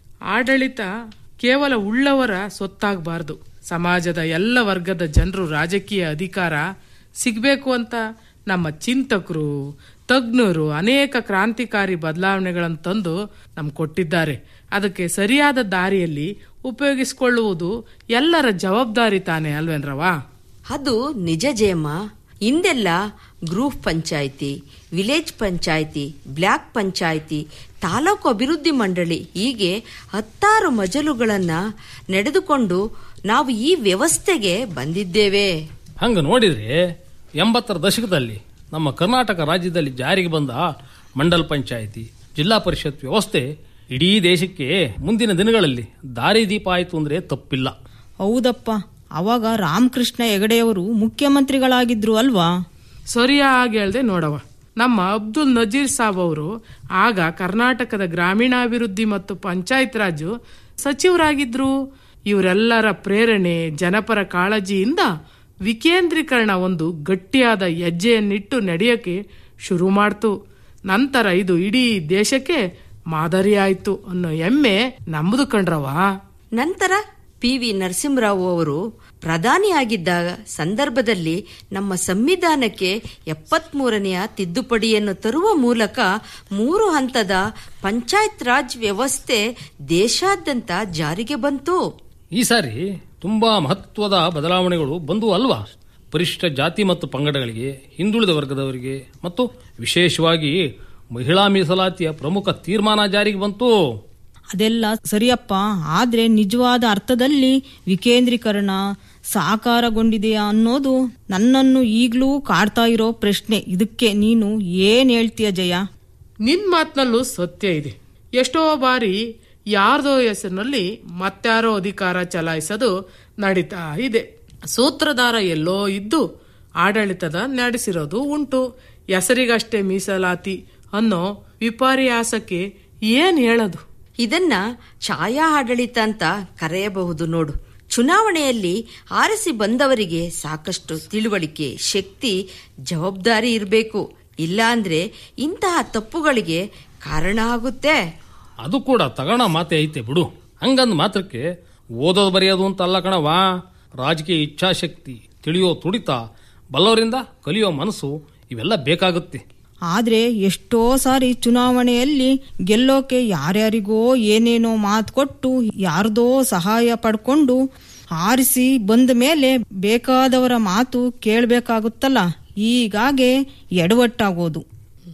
ಆಡಳಿತ ಕೇವಲ ಉಳ್ಳವರ ಸೊತ್ತಾಗಬಾರ್ದು ಸಮಾಜದ ಎಲ್ಲ ವರ್ಗದ ಜನರು ರಾಜಕೀಯ ಅಧಿಕಾರ ಸಿಗಬೇಕು ಅಂತ ನಮ್ಮ ಚಿಂತಕರು ತಜ್ಞರು ಅನೇಕ ಕ್ರಾಂತಿಕಾರಿ ಬದಲಾವಣೆಗಳನ್ನು ತಂದು ನಮ್ಗೆ ಕೊಟ್ಟಿದ್ದಾರೆ ಅದಕ್ಕೆ ಸರಿಯಾದ ದಾರಿಯಲ್ಲಿ ಉಪಯೋಗಿಸಿಕೊಳ್ಳುವುದು ಎಲ್ಲರ ಜವಾಬ್ದಾರಿ ತಾನೇ ಅಲ್ವೇನ್ರವಾ
ಅದು ನಿಜ ಜಯಮ್ಮ ಹಿಂದೆಲ್ಲ group panchayat village panchayat block panchayat taluk ಅಭಿವೃದ್ಧಿ ಮಂಡಳಿ ಹೀಗೆ ಹತ್ತಾರು ಮಜಲುಗಳನ್ನ ನಡೆದುಕೊಂಡು ನಾವು ಈ ವ್ಯವಸ್ಥೆಗೆ ಬಂದಿದ್ದೇವೆ
ಹಂಗ ನೋಡಿದ್ರೆ ಎಂಬತ್ತರ ದಶಕದಲ್ಲಿ ನಮ್ಮ ಕರ್ನಾಟಕ ರಾಜ್ಯದಲ್ಲಿ ಜಾರಿಗೆ ಬಂದ ಮಂಡಲ್ ಪಂಚಾಯಿತಿ ಜಿಲ್ಲಾ ಪರಿಷತ್ ವ್ಯವಸ್ಥೆ ಇಡೀ ದೇಶಕ್ಕೆ ಮುಂದಿನ ದಿನಗಳಲ್ಲಿ ದಾರಿದೀಪ ಆಯಿತು ಅಂದ್ರೆ ತಪ್ಪಿಲ್ಲ
ಹೌದಪ್ಪ ಅವಾಗ ರಾಮಕೃಷ್ಣ ಹೆಗಡೆಯವರು ಮುಖ್ಯಮಂತ್ರಿಗಳಾಗಿದ್ರು ಅಲ್ವಾ
ಸರಿಯಾಗಿ ಹೇಳ್ದೆ ನೋಡವ ನಮ್ಮ ಅಬ್ದುಲ್ ನಜೀರ್ ಸಾಬ್ ಅವರು ಆಗ ಕರ್ನಾಟಕದ ಗ್ರಾಮೀಣಾಭಿವೃದ್ಧಿ ಮತ್ತು ಪಂಚಾಯತ್ ರಾಜ್ ಸಚಿವರಾಗಿದ್ರು ಇವರೆಲ್ಲರ ಪ್ರೇರಣೆ ಜನಪರ ಕಾಳಜಿಯಿಂದ ವಿಕೇಂದ್ರೀಕರಣ ಒಂದು ಗಟ್ಟಿಯಾದ ಹೆಜ್ಜೆಯನ್ನಿಟ್ಟು ನಡೆಯಕ್ಕೆ ಶುರು ಮಾಡ್ತು ನಂತರ ಇದು ಇಡೀ ದೇಶಕ್ಕೆ ಮಾದರಿ ಆಯ್ತು ಅನ್ನೋ ಹೆಮ್ಮೆ ನಮ್ಮದು ಕಣ್ರವಾ
ನಂತರ ಪಿ ವಿ ನರಸಿಂಹರಾವ್ ಅವರು ಪ್ರಧಾನಿಯಾಗಿದ್ದ ಸಂದರ್ಭದಲ್ಲಿ ನಮ್ಮ ಸಂವಿಧಾನಕ್ಕೆ ಎಪ್ಪತ್ಮೂರನೆಯ ತಿದ್ದುಪಡಿಯನ್ನು ತರುವ ಮೂಲಕ ಮೂರು ಹಂತದ ಪಂಚಾಯತ್ ರಾಜ್ ವ್ಯವಸ್ಥೆ ದೇಶಾದ್ಯಂತ ಜಾರಿಗೆ ಬಂತು
ಈ ಸಾರಿ ತುಂಬಾ ಮಹತ್ವದ ಬದಲಾವಣೆಗಳು ಬಂದು ಅಲ್ವಾ ಪರಿಶಿಷ್ಟ ಜಾತಿ ಮತ್ತು ಪಂಗಡಗಳಿಗೆ ಹಿಂದುಳಿದ ವರ್ಗದವರಿಗೆ ಮತ್ತು ವಿಶೇಷವಾಗಿ ಮಹಿಳಾ ಮೀಸಲಾತಿಯ ಪ್ರಮುಖ ತೀರ್ಮಾನ ಜಾರಿಗೆ ಬಂತು
ಅದೆಲ್ಲ ಸರಿಯಪ್ಪ ಆದ್ರೆ ನಿಜವಾದ ಅರ್ಥದಲ್ಲಿ ವಿಕೇಂದ್ರೀಕರಣ ಸಾಕಾರಗೊಂಡಿದೆಯಾ ಅನ್ನೋದು ನನ್ನನ್ನು ಈಗಲೂ ಕಾಡ್ತಾ ಇರೋ ಪ್ರಶ್ನೆ ಇದಕ್ಕೆ ನೀನು ಏನ್ ಹೇಳ್ತೀಯ ಜಯ
ನಿನ್ ಮಾತಿನಲ್ಲೂ ಸತ್ಯ ಇದೆ ಎಷ್ಟೋ ಬಾರಿ ಯಾರ್ದೋ ಹೆಸರಿನಲ್ಲಿ ಮತ್ತಾರೋ ಅಧಿಕಾರ ಚಲಾಯಿಸೋದು ನಡೀತಾ ಇದೆ ಸೂತ್ರಧಾರ ಎಲ್ಲೋ ಇದ್ದು ಆಡಳಿತದ ನಡೆಸಿರೋದು ಉಂಟು ಹೆಸರಿಗಷ್ಟೇ ಮೀಸಲಾತಿ ಅನ್ನೋ ವಿಪರ್ಯಾಸಕ್ಕೆ ಏನ್ ಹೇಳೋದು
ಇದನ್ನ ಛಾಯಾ ಆಡಳಿತ ಅಂತ ಕರೆಯಬಹುದು ನೋಡು ಚುನಾವಣೆಯಲ್ಲಿ ಆರಿಸಿ ಬಂದವರಿಗೆ ಸಾಕಷ್ಟು ತಿಳುವಳಿಕೆ ಶಕ್ತಿ ಜವಾಬ್ದಾರಿ ಇರಬೇಕು ಇಲ್ಲಾಂದ್ರೆ ಇಂತಹ ತಪ್ಪುಗಳಿಗೆ ಕಾರಣ ಆಗುತ್ತೆ
ಅದು ಕೂಡ ತಗೋಣ ಮಾತೆ ಐತೆ ಬಿಡು ಹಂಗಂದ್ ಮಾತ್ರಕ್ಕೆ ಓದೋದು ಬರೆಯೋದು ಅಂತ ಅಲ್ಲ ಕಣವಾ ರಾಜಕೀಯ ಇಚ್ಛಾಶಕ್ತಿ ತಿಳಿಯೋ ತುಡಿತ ಬಲ್ಲವರಿಂದ ಕಲಿಯೋ ಮನಸ್ಸು ಇವೆಲ್ಲ ಬೇಕಾಗುತ್ತೆ
ಆದ್ರೆ ಎಷ್ಟೋ ಸಾರಿ ಚುನಾವಣೆಯಲ್ಲಿ ಗೆಲ್ಲೋಕೆ ಯಾರ್ಯಾರಿಗೋ ಏನೇನೋ ಮಾತು ಕೊಟ್ಟು ಯಾರ್ದೋ ಸಹಾಯ ಪಡ್ಕೊಂಡು ಆರಿಸಿ ಬಂದ ಮೇಲೆ ಬೇಕಾದವರ ಮಾತು ಕೇಳಬೇಕಾಗುತ್ತಲ್ಲ ಹೀಗಾಗೆ ಎಡವಟ್ಟಾಗೋದು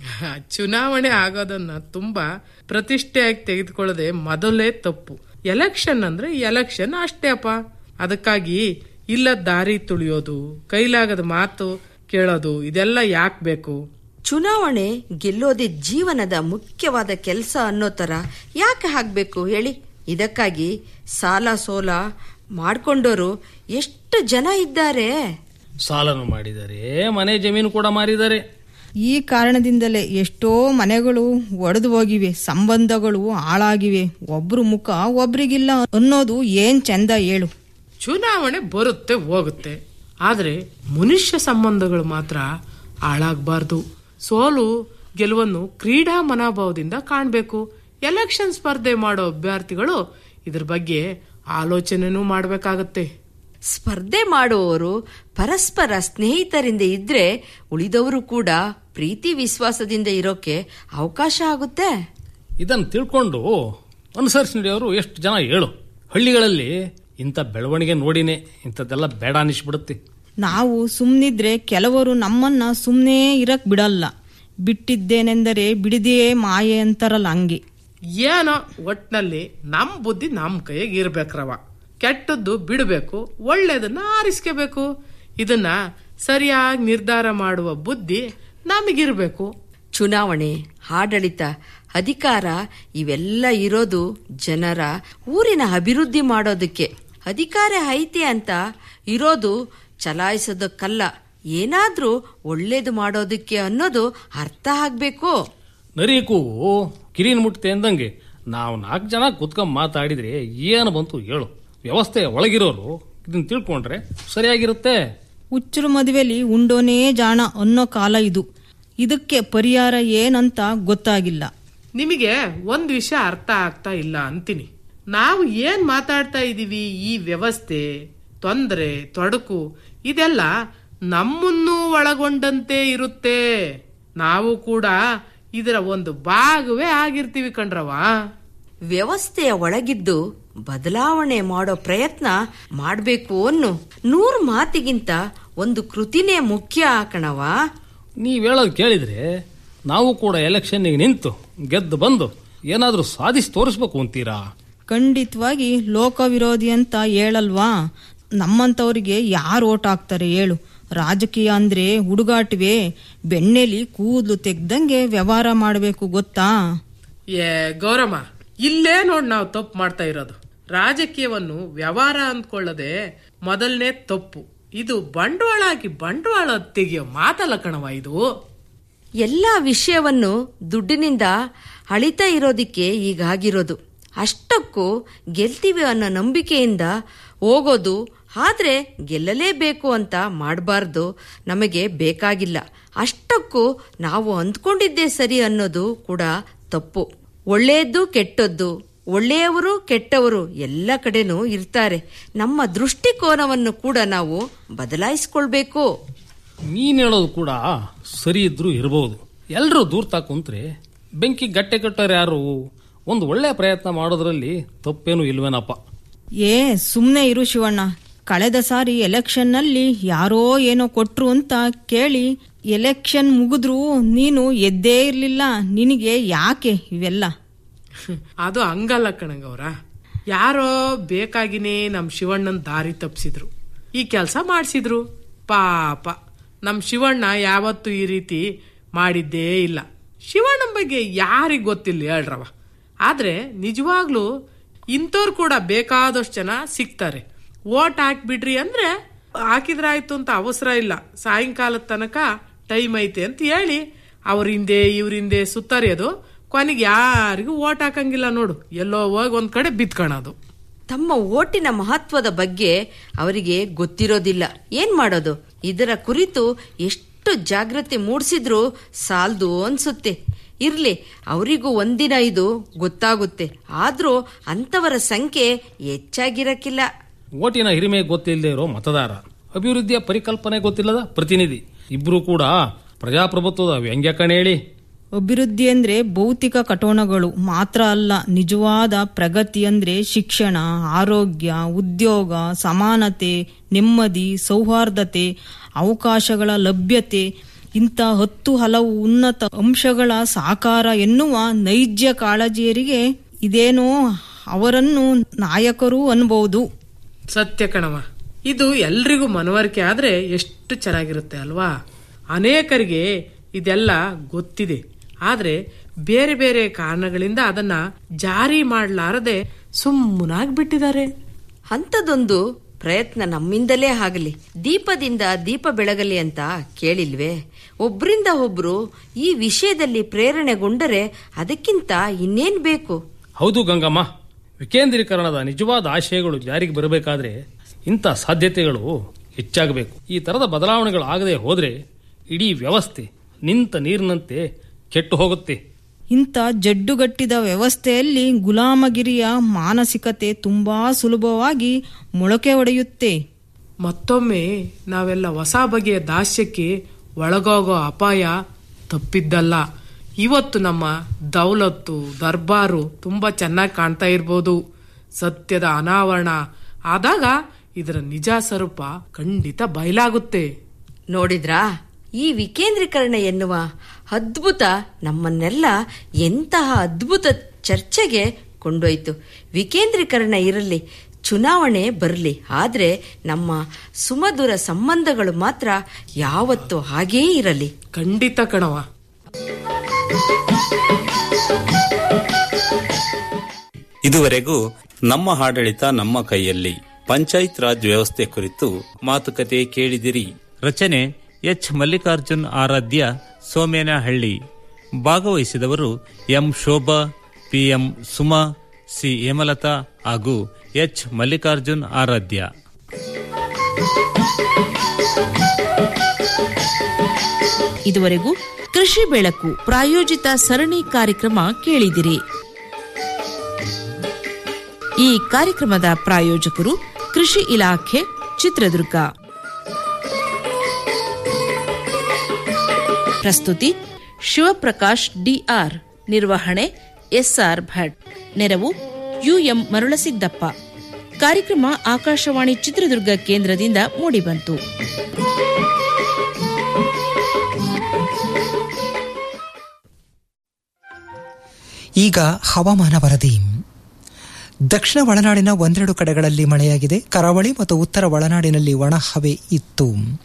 ಚುನಾವಣೆ ಆಗೋದನ್ನ ತುಂಬಾ ಪ್ರತಿಷ್ಠೆಯಾಗಿ ತೆಗೆದುಕೊಳ್ಳದೆ ಮೊದಲೇ ತಪ್ಪು ಎಲೆಕ್ಷನ್ ಅಂದ್ರೆ ಎಲೆಕ್ಷನ್ ಅಷ್ಟೇ ಅಪ್ಪ ಅದಕ್ಕಾಗಿ ಇಲ್ಲ ದಾರಿ ತುಳಿಯೋದು ಕೈಲಾಗದ ಮಾತು ಕೇಳೋದು ಇದೆಲ್ಲ ಯಾಕೆ ಬೇಕು
ಚುನಾವಣೆ ಗೆಲ್ಲೋದೇ ಜೀವನದ ಮುಖ್ಯವಾದ ಕೆಲಸ ಅನ್ನೋ ತರ ಯಾಕೆ ಹಾಕ್ಬೇಕು ಹೇಳಿ ಇದಕ್ಕಾಗಿ ಸಾಲ ಸೋಲ ಮಾಡ್ಕೊಂಡೋರು ಎಷ್ಟು ಜನ ಇದ್ದಾರೆ
ಸಾಲನು ಮಾಡಿದ್ದಾರೆ ಮನೆ ಜಮೀನು ಕೂಡ ಮಾರಿದ್ದಾರೆ
ಈ ಕಾರಣದಿಂದಲೇ ಎಷ್ಟೋ ಮನೆಗಳು ಒಡೆದು ಹೋಗಿವೆ ಸಂಬಂಧಗಳು ಹಾಳಾಗಿವೆ ಒಬ್ರು ಮುಖ ಒಬ್ರಿಗಿಲ್ಲ ಅನ್ನೋದು ಏನ್ ಚಂದ ಹೇಳು
ಚುನಾವಣೆ ಬರುತ್ತೆ ಹೋಗುತ್ತೆ ಆದ್ರೆ ಮನುಷ್ಯ ಸಂಬಂಧಗಳು ಮಾತ್ರ ಹಾಳಾಗಬಾರ್ದು ಸೋಲು ಗೆಲುವನ್ನು ಕ್ರೀಡಾ ಮನೋಭಾವದಿಂದ ಕಾಣಬೇಕು ಎಲೆಕ್ಷನ್ ಸ್ಪರ್ಧೆ ಮಾಡೋ ಅಭ್ಯರ್ಥಿಗಳು ಇದ್ರ ಬಗ್ಗೆ ಆಲೋಚನೆನೂ ಮಾಡಬೇಕಾಗತ್ತೆ
ಸ್ಪರ್ಧೆ ಮಾಡುವವರು ಪರಸ್ಪರ ಸ್ನೇಹಿತರಿಂದ ಇದ್ರೆ ಉಳಿದವರು ಕೂಡ ಪ್ರೀತಿ ವಿಶ್ವಾಸದಿಂದ ಇರೋಕೆ ಅವಕಾಶ ಆಗುತ್ತೆ
ಇದನ್ನು ತಿಳ್ಕೊಂಡು ಅನುಸರಿಸಿ ನಡೆಯೋರು ಎಷ್ಟು ಜನ ಹೇಳು ಹಳ್ಳಿಗಳಲ್ಲಿ ಇಂಥ ಬೆಳವಣಿಗೆ ನೋಡಿನೇ ಇಂಥದ್ದೆಲ್ಲ ಬೇಡ ಅನಿಸ್ಬಿಡುತ್ತೆ
ನಾವು ಸುಮ್ಮನಿದ್ರೆ ಕೆಲವರು ನಮ್ಮನ್ನ ಸುಮ್ಮನೆ ಇರಕ್ ಬಿಡಲ್ಲ ಬಿಟ್ಟಿದ್ದೇನೆಂದರೆ ಬಿಡದೆಯೇ ಮಾಯೆ ಅಂತಾರಲ್ಲ ಹಂಗೆ
ಏನೋ ಒಟ್ನಲ್ಲಿ ನಮ್ ಬುದ್ಧಿ ನಮ್ ಕೈಯಾಗ ಇರ್ಬೇಕ್ರವ ಕೆಟ್ಟದ್ದು ಬಿಡಬೇಕು ಒಳ್ಳೇದನ್ನ ಆರಿಸ್ಕೋಬೇಕು ಇದನ್ನ ಸರಿಯಾಗಿ ನಿರ್ಧಾರ ಮಾಡುವ ಬುದ್ಧಿ ನಮಗಿರ್ಬೇಕು
ಚುನಾವಣೆ ಆಡಳಿತ ಅಧಿಕಾರ ಇವೆಲ್ಲ ಇರೋದು ಜನರ ಊರಿನ ಅಭಿವೃದ್ಧಿ ಮಾಡೋದಕ್ಕೆ ಅಧಿಕಾರ ಐತೆ ಅಂತ ಇರೋದು ಚಲಾಯಿಸೋದಕ್ಕಲ್ಲ ಏನಾದ್ರೂ ಒಳ್ಳೇದು ಮಾಡೋದಕ್ಕೆ ಅನ್ನೋದು ಅರ್ಥ ಆಗ್ಬೇಕು
ನರಿಗೂ ಕಿರಿನ್ ಮುಟ್ತೆ ಅಂದಂಗೆ ನಾವು ನಾಲ್ಕು ಜನ ಕುತ್ಕೊಂಡ್ ಮಾತಾಡಿದ್ರೆ ಏನು ಬಂತು ಹೇಳು ವ್ಯವಸ್ಥೆ ಒಳಗಿರೋರು ಇದನ್ನ ತಿಳ್ಕೊಂಡ್ರೆ ಸರಿಯಾಗಿರುತ್ತೆ
ಹುಚ್ಚರು ಮದುವೆಲಿ ಉಂಡೋನೇ ಜಾಣ ಅನ್ನೋ ಕಾಲ ಇದು ಇದಕ್ಕೆ ಪರಿಹಾರ ಏನಂತ ಗೊತ್ತಾಗಿಲ್ಲ
ನಿಮಗೆ ಒಂದ್ ವಿಷಯ ಅರ್ಥ ಆಗ್ತಾ ಇಲ್ಲ ಅಂತೀನಿ ನಾವು ಏನ್ ಮಾತಾಡ್ತಾ ಇದೀವಿ ಈ ವ್ಯವಸ್ಥೆ ತೊಂದರೆ ತೊಡಕು ಇದೆಲ್ಲ ನಮ್ಮನ್ನೂ ಒಳಗೊಂಡಂತೆ ಇರುತ್ತೆ ನಾವು ಕೂಡ ಇದರ ಒಂದು ಭಾಗವೇ ಆಗಿರ್ತೀವಿ ಕಣ್ರವಾ
ವ್ಯವಸ್ಥೆಯ ಒಳಗಿದ್ದು ಬದಲಾವಣೆ ಮಾಡೋ ಪ್ರಯತ್ನ ಮಾಡಬೇಕು ಅನ್ನು ನೂರು ಮಾತಿಗಿಂತ ಒಂದು ಕೃತಿನೇ ಮುಖ್ಯ ಕಣವ
ನೀವ್ ಹೇಳೋದು ಕೇಳಿದ್ರೆ ನಾವು ಕೂಡ ಎಲೆಕ್ಷನ್ನಿಗೆ ನಿಂತು ಗೆದ್ದು ಬಂದು ಏನಾದ್ರೂ ಸಾಧಿಸಿ ತೋರಿಸ್ಬೇಕು ಅಂತೀರಾ
ಖಂಡಿತವಾಗಿ ಲೋಕ ವಿರೋಧಿ ಅಂತ ಹೇಳಲ್ವಾ ನಮ್ಮಂತವರಿಗೆ ಯಾರು ಓಟ್ ಹಾಕ್ತಾರೆ ಹೇಳು ರಾಜಕೀಯ ಅಂದ್ರೆ ಹುಡುಗಾಟವೇ ಬೆಣ್ಣೆಲಿ ಕೂದಲು ತೆಗ್ದಂಗೆ ವ್ಯವಹಾರ ಮಾಡಬೇಕು ಗೊತ್ತಾ
ಏ ಗೌರಮ್ಮ ಇಲ್ಲೇ ನೋಡ್ ನಾವು ತಪ್ಪು ಮಾಡ್ತಾ ಇರೋದು ರಾಜಕೀಯವನ್ನು ವ್ಯವಹಾರ ಅಂದ್ಕೊಳ್ಳದೆ ಮೊದಲನೇ ತಪ್ಪು ಇದು ಬಂಡವಾಳ ಹಾಕಿ ಬಂಡವಾಳ ತೆಗೆಯೋ ಮಾತಲ್ಲ ಕಣವ ಇದು
ಎಲ್ಲ ವಿಷಯವನ್ನು ದುಡ್ಡಿನಿಂದ ಅಳಿತಾ ಇರೋದಿಕ್ಕೆ ಈಗಾಗಿರೋದು ಅಷ್ಟಕ್ಕೂ ಗೆಲ್ತೀವಿ ಅನ್ನೋ ನಂಬಿಕೆಯಿಂದ ಹೋಗೋದು ಆದ್ರೆ ಗೆಲ್ಲಲೇಬೇಕು ಅಂತ ಮಾಡಬಾರ್ದು ನಮಗೆ ಬೇಕಾಗಿಲ್ಲ ಅಷ್ಟಕ್ಕೂ ನಾವು ಅಂದ್ಕೊಂಡಿದ್ದೇ ಸರಿ ಅನ್ನೋದು ಕೂಡ ತಪ್ಪು ಒಳ್ಳೆಯದ್ದು ಕೆಟ್ಟದ್ದು ಒಳ್ಳೆಯವರು ಕೆಟ್ಟವರು ಎಲ್ಲ ಕಡೆನೂ ಇರ್ತಾರೆ ನಮ್ಮ ದೃಷ್ಟಿಕೋನವನ್ನು ಕೂಡ ನಾವು ಬದಲಾಯಿಸ್ಕೊಳ್ಬೇಕು
ನೀನ್ ಹೇಳೋದು ಕೂಡ ಸರಿ ಇದ್ರೂ ಇರಬಹುದು ಎಲ್ಲರೂ ದೂರ್ತಾ ಕುಂತ್ರೆ ಬೆಂಕಿ ಗಟ್ಟೆ ಕಟ್ಟೋರು ಯಾರು ಒಂದು ಒಳ್ಳೆ ಪ್ರಯತ್ನ ಮಾಡೋದ್ರಲ್ಲಿ ತಪ್ಪೇನು ಇಲ್ವೇನಪ್ಪ
ಏ ಸುಮ್ನೆ ಇರು ಶಿವಣ್ಣ ಕಳೆದ ಸಾರಿ ಎಲೆಕ್ಷನ್ ನಲ್ಲಿ ಯಾರೋ ಏನೋ ಕೊಟ್ರು ಅಂತ ಕೇಳಿ ಎಲೆಕ್ಷನ್ ಮುಗಿದ್ರು ನೀನು ಎದ್ದೇ ಇರ್ಲಿಲ್ಲ ನಿನಗೆ ಯಾಕೆ ಇವೆಲ್ಲ
ಅದು ಹಂಗಲ್ಲ ಕಣಗವ್ರ ಯಾರೋ ಬೇಕಾಗಿನೇ ನಮ್ ಶಿವಣ್ಣನ್ ದಾರಿ ತಪ್ಪಿಸಿದ್ರು ಈ ಕೆಲಸ ಮಾಡಿಸಿದ್ರು ಪಾಪ ನಮ್ ಶಿವಣ್ಣ ಯಾವತ್ತೂ ಈ ರೀತಿ ಮಾಡಿದ್ದೇ ಇಲ್ಲ ಶಿವಣ್ಣನ ಬಗ್ಗೆ ಯಾರಿಗ್ ಗೊತ್ತಿಲ್ಲ ಹೇಳ್ರವ ಆದ್ರೆ ನಿಜವಾಗ್ಲೂ ಇಂಥವ್ರು ಕೂಡ ಬೇಕಾದಷ್ಟು ಜನ ಸಿಗ್ತಾರೆ ಓಟ್ ಹಾಕ್ಬಿಡ್ರಿ ಅಂದ್ರೆ ಹಾಕಿದ್ರಾಯ್ತು ಅಂತ ಅವಸರ ಇಲ್ಲ ಸಾಯಂಕಾಲದ ತನಕ ಟೈಮ್ ಐತೆ ಅಂತ ಹೇಳಿ ಅವ್ರ ಹಿಂದೆ ಇವ್ರ ಹಿಂದೆ ಸುತ್ತರಿಯೋದು ಕೊನೆಗೆ ಯಾರಿಗೂ ಓಟ್ ಹಾಕಂಗಿಲ್ಲ ನೋಡು ಎಲ್ಲೋ ಹೋಗಿ ಒಂದ್ ಕಡೆ ಬಿತ್ಕೊಳೋದು
ತಮ್ಮ ಓಟಿನ ಮಹತ್ವದ ಬಗ್ಗೆ ಅವರಿಗೆ ಗೊತ್ತಿರೋದಿಲ್ಲ ಏನ್ ಮಾಡೋದು ಇದರ ಕುರಿತು ಎಷ್ಟು ಜಾಗೃತಿ ಮೂಡಿಸಿದ್ರೂ ಸಾಲ್ದು ಅನ್ಸುತ್ತೆ ಇರ್ಲಿ ಅವರಿಗೂ ಒಂದಿನ ಇದು ಗೊತ್ತಾಗುತ್ತೆ ಆದ್ರೂ ಅಂತವರ ಸಂಖ್ಯೆ ಹೆಚ್ಚಾಗಿರಕ್ಕಿಲ್ಲ
ಓಟಿನ ಹಿರಿಮೆ ಗೊತ್ತಿಲ್ಲದೆ ಇರೋ ಮತದಾರ ಅಭಿವೃದ್ಧಿಯ ಪರಿಕಲ್ಪನೆ ಗೊತ್ತಿಲ್ಲದ ಪ್ರತಿನಿಧಿ ಇಬ್ರು ಕೂಡ ಪ್ರಜಾಪ್ರಭುತ್ವದ ವ್ಯಂಗ್ಯ ಕಣೇಳಿ
ಅಭಿವೃದ್ಧಿ ಅಂದ್ರೆ ಭೌತಿಕ ಕಟೋಣಗಳು ಮಾತ್ರ ಅಲ್ಲ ನಿಜವಾದ ಪ್ರಗತಿ ಅಂದ್ರೆ ಶಿಕ್ಷಣ ಆರೋಗ್ಯ ಉದ್ಯೋಗ ಸಮಾನತೆ ನೆಮ್ಮದಿ ಸೌಹಾರ್ದತೆ ಅವಕಾಶಗಳ ಲಭ್ಯತೆ ಇಂಥ ಹತ್ತು ಹಲವು ಉನ್ನತ ಅಂಶಗಳ ಸಾಕಾರ ಎನ್ನುವ ನೈಜ ಕಾಳಜಿಯರಿಗೆ ಇದೇನೋ ಅವರನ್ನು ನಾಯಕರು ಅನ್ಬಹುದು
ಸತ್ಯ ಕಣವ ಇದು ಎಲ್ರಿಗೂ ಮನವರಿಕೆ ಆದ್ರೆ ಎಷ್ಟು ಚೆನ್ನಾಗಿರುತ್ತೆ ಅಲ್ವಾ ಅನೇಕರಿಗೆ ಇದೆಲ್ಲ ಗೊತ್ತಿದೆ ಆದ್ರೆ ಬೇರೆ ಬೇರೆ ಕಾರಣಗಳಿಂದ ಅದನ್ನ ಜಾರಿ ಮಾಡಲಾರದೆ ಸುಮ್ಮನಾಗಿ ಬಿಟ್ಟಿದ್ದಾರೆ
ಅಂಥದೊಂದು ಪ್ರಯತ್ನ ನಮ್ಮಿಂದಲೇ ಆಗಲಿ ದೀಪದಿಂದ ದೀಪ ಬೆಳಗಲಿ ಅಂತ ಕೇಳಿಲ್ವೇ ಒಬ್ರಿಂದ ಒಬ್ರು ಈ ವಿಷಯದಲ್ಲಿ ಪ್ರೇರಣೆಗೊಂಡರೆ ಅದಕ್ಕಿಂತ ಇನ್ನೇನ್ ಬೇಕು
ಹೌದು ಗಂಗಮ್ಮ ವಿಕೇಂದ್ರೀಕರಣದ ನಿಜವಾದ ಆಶಯಗಳು ಜಾರಿಗೆ ಬರಬೇಕಾದ್ರೆ ಇಂಥ ಸಾಧ್ಯತೆಗಳು ಹೆಚ್ಚಾಗಬೇಕು ಈ ತರದ ಬದಲಾವಣೆಗಳು ಆಗದೆ ಹೋದ್ರೆ ಇಡೀ ವ್ಯವಸ್ಥೆ ನಿಂತ ನೀರಿನಂತೆ ಕೆಟ್ಟು ಹೋಗುತ್ತೆ
ಇಂಥ ಜಡ್ಡುಗಟ್ಟಿದ ವ್ಯವಸ್ಥೆಯಲ್ಲಿ ಗುಲಾಮಗಿರಿಯ ಮಾನಸಿಕತೆ ತುಂಬಾ ಸುಲಭವಾಗಿ ಮೊಳಕೆ ಒಡೆಯುತ್ತೆ
ಮತ್ತೊಮ್ಮೆ ನಾವೆಲ್ಲ ಹೊಸ ಬಗೆಯ ದಾಸ್ಯಕ್ಕೆ ಒಳಗೋಗೋ ಅಪಾಯ ತಪ್ಪಿದ್ದಲ್ಲ ಇವತ್ತು ನಮ್ಮ ದೌಲತ್ತು ದರ್ಬಾರು ತುಂಬಾ ಚೆನ್ನಾಗಿ ಕಾಣ್ತಾ ಇರ್ಬೋದು ಸತ್ಯದ ಅನಾವರಣ ಆದಾಗ ಇದರ ನಿಜ ಸ್ವರೂಪ ಖಂಡಿತ ಬಯಲಾಗುತ್ತೆ
ನೋಡಿದ್ರಾ ಈ ವಿಕೇಂದ್ರೀಕರಣ ಎನ್ನುವ ಅದ್ಭುತ ನಮ್ಮನ್ನೆಲ್ಲ ಎಂತಹ ಅದ್ಭುತ ಚರ್ಚೆಗೆ ಕೊಂಡೊಯ್ತು ವಿಕೇಂದ್ರೀಕರಣ ಇರಲಿ ಚುನಾವಣೆ ಬರಲಿ ಆದ್ರೆ ನಮ್ಮ ಸುಮಧುರ ಸಂಬಂಧಗಳು ಮಾತ್ರ ಯಾವತ್ತೂ ಹಾಗೇ ಇರಲಿ
ಖಂಡಿತ ಕಣವ
ಇದುವರೆಗೂ ನಮ್ಮ ಆಡಳಿತ ನಮ್ಮ ಕೈಯಲ್ಲಿ ಪಂಚಾಯತ್ ರಾಜ್ ವ್ಯವಸ್ಥೆ ಕುರಿತು ಮಾತುಕತೆ ಕೇಳಿದಿರಿ ರಚನೆ ಎಚ್ ಮಲ್ಲಿಕಾರ್ಜುನ್ ಆರಾಧ್ಯ ಸೋಮೇನಹಳ್ಳಿ ಭಾಗವಹಿಸಿದವರು M Shobha PM Suma C Hemalatha ಹಾಗೂ ಎಚ್ ಮಲ್ಲಿಕಾರ್ಜುನ್ ಆರಾಧ್ಯ
ಇದುವರೆಗೂ ಕೃಷಿ ಬೆಳಕು ಪ್ರಾಯೋಜಿತ ಸರಣಿ ಕಾರ್ಯಕ್ರಮ ಕೇಳಿದಿರಿ ಈ ಕಾರ್ಯಕ್ರಮದ ಪ್ರಾಯೋಜಕರು ಕೃಷಿ ಇಲಾಖೆ ಚಿತ್ರದುರ್ಗ ಪ್ರಸ್ತುತಿ ಶಿವಪ್ರಕಾಶ್ ಡಿಆರ್ ನಿರ್ವಹಣೆ ಎಸ್ಆರ್ ಭಟ್ ನೆರವು ಯುಎಂ ಮರುಳಸಿದ್ದಪ್ಪ ಕಾರ್ಯಕ್ರಮ ಆಕಾಶವಾಣಿ ಚಿತ್ರದುರ್ಗ ಕೇಂದ್ರದಿಂದ ಮೂಡಿಬಂತು
ಈಗ ಹವಾಮಾನ ವರದಿ ದಕ್ಷಿಣ ಒಳನಾಡಿನ ಒಂದೆರಡು ಕಡೆಗಳಲ್ಲಿ ಮಳೆಯಾಗಿದೆ ಕರಾವಳಿ ಮತ್ತು ಉತ್ತರ ಒಳನಾಡಿನಲ್ಲಿ ಒಣ ಹವೆ ಇತ್ತು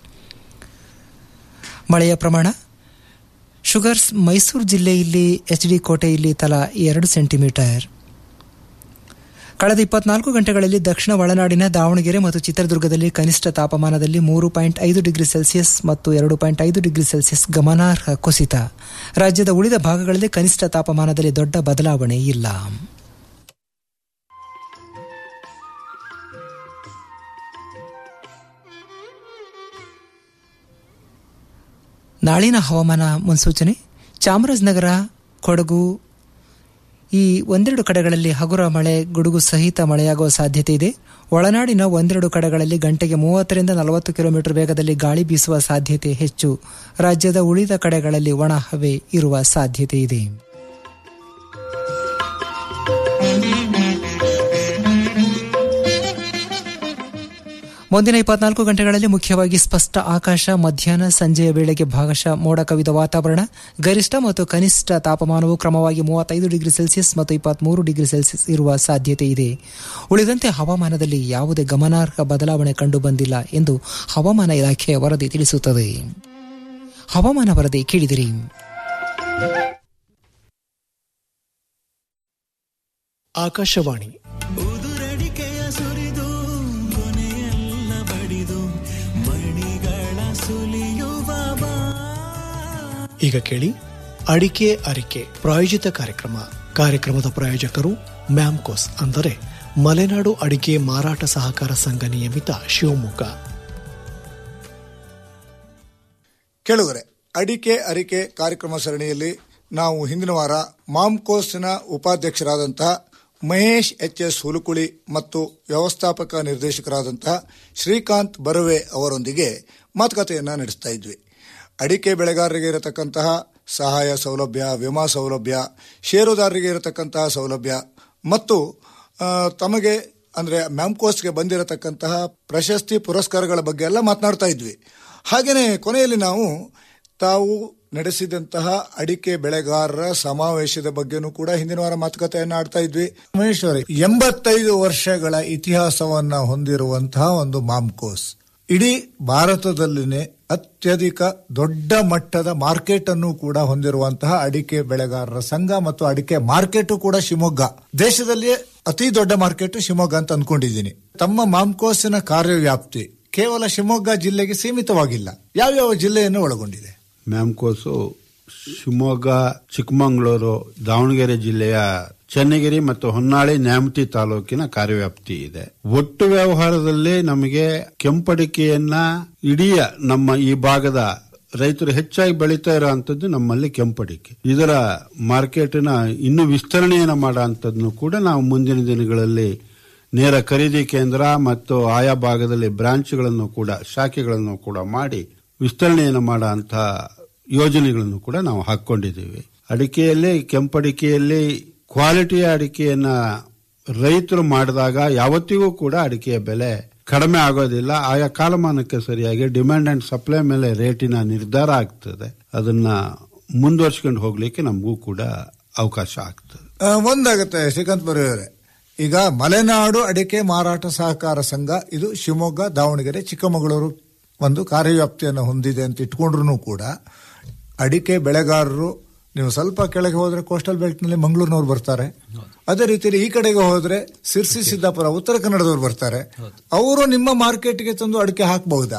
ಮಳೆಯ ಪ್ರಮಾಣ ಶುಗರ್ಸ್ ಮೈಸೂರು ಜಿಲ್ಲೆಯಲ್ಲಿ ಎಚ್ ಡಿ ಕೋಟೆಯಲ್ಲಿ ತಲಾ ಎರಡು ಸೆಂಟಿಮೀಟರ್ ಕಳೆದ ಇಪ್ಪತ್ನಾಲ್ಕು ಗಂಟೆಗಳಲ್ಲಿ ದಕ್ಷಿಣ ಒಳನಾಡಿನ ದಾವಣಗೆರೆ ಮತ್ತು ಚಿತ್ರದುರ್ಗದಲ್ಲಿ ಕನಿಷ್ಠ ತಾಪಮಾನದಲ್ಲಿ ಮೂರು ಪಾಯಿಂಟ್ ಐದು ಡಿಗ್ರಿ ಸೆಲ್ಸಿಯಸ್ ಮತ್ತು ಎರಡು ಪಾಯಿಂಟ್ ಐದು ಡಿಗ್ರಿ ಸೆಲ್ಸಿಯಸ್ ಗಮನಾರ್ಹ ಕುಸಿತ ರಾಜ್ಯದ ಉಳಿದ ಭಾಗಗಳಲ್ಲಿ ಕನಿಷ್ಠ ತಾಪಮಾನದಲ್ಲಿ ದೊಡ್ಡ ಬದಲಾವಣೆ ಇಲ್ಲ ನಾಳಿನ ಹವಾಮಾನ ಮುನ್ಸೂಚನೆ ಚಾಮರಾಜನಗರ ಕೊಡಗು ಈ ಒಂದೆರಡು ಕಡೆಗಳಲ್ಲಿ ಹಗುರ ಮಳೆ ಗುಡುಗು ಸಹಿತ ಮಳೆಯಾಗುವ ಸಾಧ್ಯತೆ ಇದೆ ಒಳನಾಡಿನ ಒಂದೆರಡು ಕಡೆಗಳಲ್ಲಿ ಗಂಟೆಗೆ ಮೂವತ್ತರಿಂದ ನಲವತ್ತು ಕಿಲೋಮೀಟರ್ ವೇಗದಲ್ಲಿ ಗಾಳಿ ಬೀಸುವ ಸಾಧ್ಯತೆ ಹೆಚ್ಚು ರಾಜ್ಯದ ಉಳಿದ ಕಡೆಗಳಲ್ಲಿ ಒಣ ಹವೆ ಇರುವ ಸಾಧ್ಯತೆ ಇದೆ ಮುಂದಿನ ಇಪ್ಪತ್ನಾಲ್ಕು ಗಂಟೆಗಳಲ್ಲಿ ಮುಖ್ಯವಾಗಿ ಸ್ಪಷ್ಟ ಆಕಾಶ ಮಧ್ಯಾಹ್ನ ಸಂಜೆಯ ವೇಳೆಗೆ ಭಾಗಶಃ ಮೋಡ ಕವಿದ ವಾತಾವರಣ ಗರಿಷ್ಠ ಮತ್ತು ಕನಿಷ್ಠ ತಾಪಮಾನವು ಕ್ರಮವಾಗಿ ಮೂವತ್ತೈದು ಡಿಗ್ರಿ ಸೆಲ್ಸಿಯಸ್ ಮತ್ತು ಇಪ್ಪತ್ಮೂರು ಡಿಗ್ರಿ ಸೆಲ್ಸಿಯಸ್ ಇರುವ ಸಾಧ್ಯತೆ ಇದೆ ಉಳಿದಂತೆ ಹವಾಮಾನದಲ್ಲಿ ಯಾವುದೇ ಗಮನಾರ್ಹ ಬದಲಾವಣೆ ಕಂಡುಬಂದಿಲ್ಲ ಎಂದು ಹವಾಮಾನ ಇಲಾಖೆಯ ವರದಿ ತಿಳಿಸುತ್ತದೆ ಹವಾಮಾನ ವರದಿ ಕೇಳಿದಿರಿ
ಆಕಾಶವಾಣಿ
ಉದುರಡಿಕೆಯ ಸುರಿದು ಕೊನೆಯೆಲ್ಲ ಬಡಿದು ಮಣಿಗಳ ಸುಲಿಯುವ ಬಾ
ಈಗ ಕೇಳಿ ಅಡಿಕೆ ಅರಿಕೆ ಪ್ರಾಯೋಜಿತ ಕಾರ್ಯಕ್ರಮ ಕಾರ್ಯಕ್ರಮದ ಪ್ರಾಯೋಜಕರು ಮ್ಯಾಮ್ಕೋಸ್ ಅಂದರೆ ಮಲೆನಾಡು ಅಡಿಕೆ ಮಾರಾಟ ಸಹಕಾರ ಸಂಘ ನಿಯಮಿತ ಶಿವಮೊಗ್ಗ
ಕೇಳುಗರೆ ಅಡಿಕೆ ಅರಿಕೆ ಕಾರ್ಯಕ್ರಮ ಸರಣಿಯಲ್ಲಿ ನಾವು ಹಿಂದಿನ ವಾರ ಮಾಮ್ಕೋಸ್ನ ಉಪಾಧ್ಯಕ್ಷರಾದಂತಹ ಮಹೇಶ್ ಎಚ್ ಎಸ್ ಹುಲುಕುಳಿ ಮತ್ತು ವ್ಯವಸ್ಥಾಪಕ ನಿರ್ದೇಶಕರಾದಂತಹ ಶ್ರೀಕಾಂತ್ ಬರವೆ ಅವರೊಂದಿಗೆ ಮಾತುಕತೆಯನ್ನ ನಡೆಸ್ತಾ ಇದ್ವಿ ಅಡಿಕೆ ಬೆಳೆಗಾರರಿಗೆ ಇರತಕ್ಕಂತಹ ಸಹಾಯ ಸೌಲಭ್ಯ ವಿಮಾ ಸೌಲಭ್ಯ ಷೇರುದಾರರಿಗೆ ಇರತಕ್ಕಂತಹ ಸೌಲಭ್ಯ ಮತ್ತು ಆ, ತಮಗೆ ಅಂದ್ರೆ ಮ್ಯಾಮ್ಕೋಸ್ಗೆ ಬಂದಿರತಕ್ಕಂತಹ ಪ್ರಶಸ್ತಿ ಪುರಸ್ಕಾರಗಳ ಬಗ್ಗೆ ಎಲ್ಲ ಮಾತನಾಡ್ತಾ ಇದ್ವಿ ಹಾಗೇನೆ ಕೊನೆಯಲ್ಲಿ ನಾವು ತಾವು ನಡೆಸಿದಂತಹ ಅಡಿಕೆ ಬೆಳೆಗಾರರ ಸಮಾವೇಶದ ಬಗ್ಗೆನೂ ಕೂಡ ಹಿಂದಿನ ವಾರ ಮಾತುಕತೆಯನ್ನ ಆಡ್ತಾ ಇದ್ವಿ ಮಹೇಶ್ವರಿ ಎಂಬತ್ತೈದು ವರ್ಷಗಳ ಇತಿಹಾಸವನ್ನ ಹೊಂದಿರುವಂತಹ ಒಂದು ಮಾಮ್ಕೋಸ್ ಇಡೀ ಭಾರತದಲ್ಲಿನೇ ಅತ್ಯಧಿಕ ದೊಡ್ಡ ಮಟ್ಟದ ಮಾರ್ಕೆಟ್ ಅನ್ನು ಕೂಡ ಹೊಂದಿರುವಂತಹ ಅಡಿಕೆ ಬೆಳೆಗಾರರ ಸಂಘ ಮತ್ತು ಅಡಿಕೆ ಮಾರ್ಕೆಟ್ ಕೂಡ ಶಿವಮೊಗ್ಗ ದೇಶದಲ್ಲಿಯೇ ಅತಿ ದೊಡ್ಡ ಮಾರ್ಕೆಟ್ ಶಿವಮೊಗ್ಗ ಅಂತ ಅನ್ಕೊಂಡಿದ್ದೀನಿ ತಮ್ಮ ಮಾಮ್ಕೋಸಿನ ಕಾರ್ಯವ್ಯಾಪ್ತಿ ಕೇವಲ ಶಿವಮೊಗ್ಗ ಜಿಲ್ಲೆಗೆ ಸೀಮಿತವಾಗಿಲ್ಲ ಯಾವ್ಯಾವ ಜಿಲ್ಲೆಯನ್ನು ಒಳಗೊಂಡಿದೆ
ಮ್ಯಾಮ್ಕೋಸು ಶಿವಮೊಗ್ಗ ಚಿಕ್ಕಮಗಳೂರು ದಾವಣಗೆರೆ ಜಿಲ್ಲೆಯ ಚನ್ನಗಿರಿ ಮತ್ತು ಹೊನ್ನಾಳಿ ನ್ಯಾಮತಿ ತಾಲೂಕಿನ ಕಾರ್ಯವ್ಯಾಪ್ತಿ ಇದೆ ಒಟ್ಟು ವ್ಯವಹಾರದಲ್ಲಿ ನಮಗೆ ಕೆಂಪಡಿಕೆಯನ್ನ ಇಡೀ ನಮ್ಮ ಈ ಭಾಗದ ರೈತರು ಹೆಚ್ಚಾಗಿ ಬೆಳೀತಾ ಇರೋಂಥದ್ದು ನಮ್ಮಲ್ಲಿ ಕೆಂಪಡಿಕೆ ಇದರ ಮಾರ್ಕೆಟಿನ ಇನ್ನೂ ವಿಸ್ತರಣೆಯನ್ನು ಮಾಡೋ ಕೂಡ ನಾವು ಮುಂದಿನ ದಿನಗಳಲ್ಲಿ ನೇರ ಖರೀದಿ ಕೇಂದ್ರ ಮತ್ತು ಆಯಾ ಭಾಗದಲ್ಲಿ ಬ್ರಾಂಚ್ಗಳನ್ನು ಕೂಡ ಶಾಖೆಗಳನ್ನು ಕೂಡ ಮಾಡಿ ವಿಸ್ತರಣೆಯನ್ನು ಮಾಡೋ ಯೋಜನೆಗಳನ್ನು ಕೂಡ ನಾವು ಹಾಕೊಂಡಿದ್ದೀವಿ ಅಡಿಕೆಯಲ್ಲಿ ಕೆಂಪಡಿಕೆಯಲ್ಲಿ ಕ್ವಾಲಿಟಿಯ ಅಡಿಕೆಯನ್ನ ರೈತರು ಮಾಡಿದಾಗ ಯಾವತ್ತಿಗೂ ಕೂಡ ಅಡಿಕೆಯ ಬೆಲೆ ಕಡಿಮೆ ಆಗೋದಿಲ್ಲ ಆಯಾ ಕಾಲಮಾನಕ್ಕೆ ಸರಿಯಾಗಿ ಡಿಮ್ಯಾಂಡ್ ಅಂಡ್ ಸಪ್ಲೈ ಮೇಲೆ ರೇಟಿನ ನಿರ್ಧಾರ ಆಗ್ತದೆ ಅದನ್ನ ಮುಂದುವರ್ಸ್ಕೊಂಡು ಹೋಗ್ಲಿಕ್ಕೆ ನಮಗೂ ಕೂಡ ಅವಕಾಶ ಆಗ್ತದೆ
ಆ, ಒಂದಾಗುತ್ತೆ ಶ್ರೀಕಾಂತ್ ಬರೆಯವರೇ ಈಗ ಮಲೆನಾಡು ಅಡಿಕೆ ಮಾರಾಟ ಸಹಕಾರ ಸಂಘ ಇದು ಶಿವಮೊಗ್ಗ ದಾವಣಗೆರೆ ಚಿಕ್ಕಮಗಳೂರು ಒಂದು ಕಾರ್ಯವ್ಯಾಪ್ತಿಯನ್ನು ಹೊಂದಿದೆ ಅಂತ ಇಟ್ಕೊಂಡ್ರು ಕೂಡ ಅಡಿಕೆ ಬೆಳೆಗಾರರು ನೀವು ಸ್ವಲ್ಪ ಕೆಳಗೆ ಹೋದ್ರೆ ಕೋಸ್ಟಲ್ ಬೆಲ್ಟ್ನಲ್ಲಿ ಮಂಗಳೂರಿನವ್ರು ಬರ್ತಾರೆ ಅದೇ ರೀತಿಯಲ್ಲಿ ಈ ಕಡೆಗೆ ಹೋದ್ರೆ ಸಿರ್ಸಿ ಸಿದ್ದಾಪುರ ಉತ್ತರ ಕನ್ನಡದವ್ರು ಬರ್ತಾರೆ ಅವರು ನಿಮ್ಮ ಮಾರ್ಕೆಟ್ಗೆ ತಂದು ಅಡಿಕೆ ಹಾಕಬಹುದಾ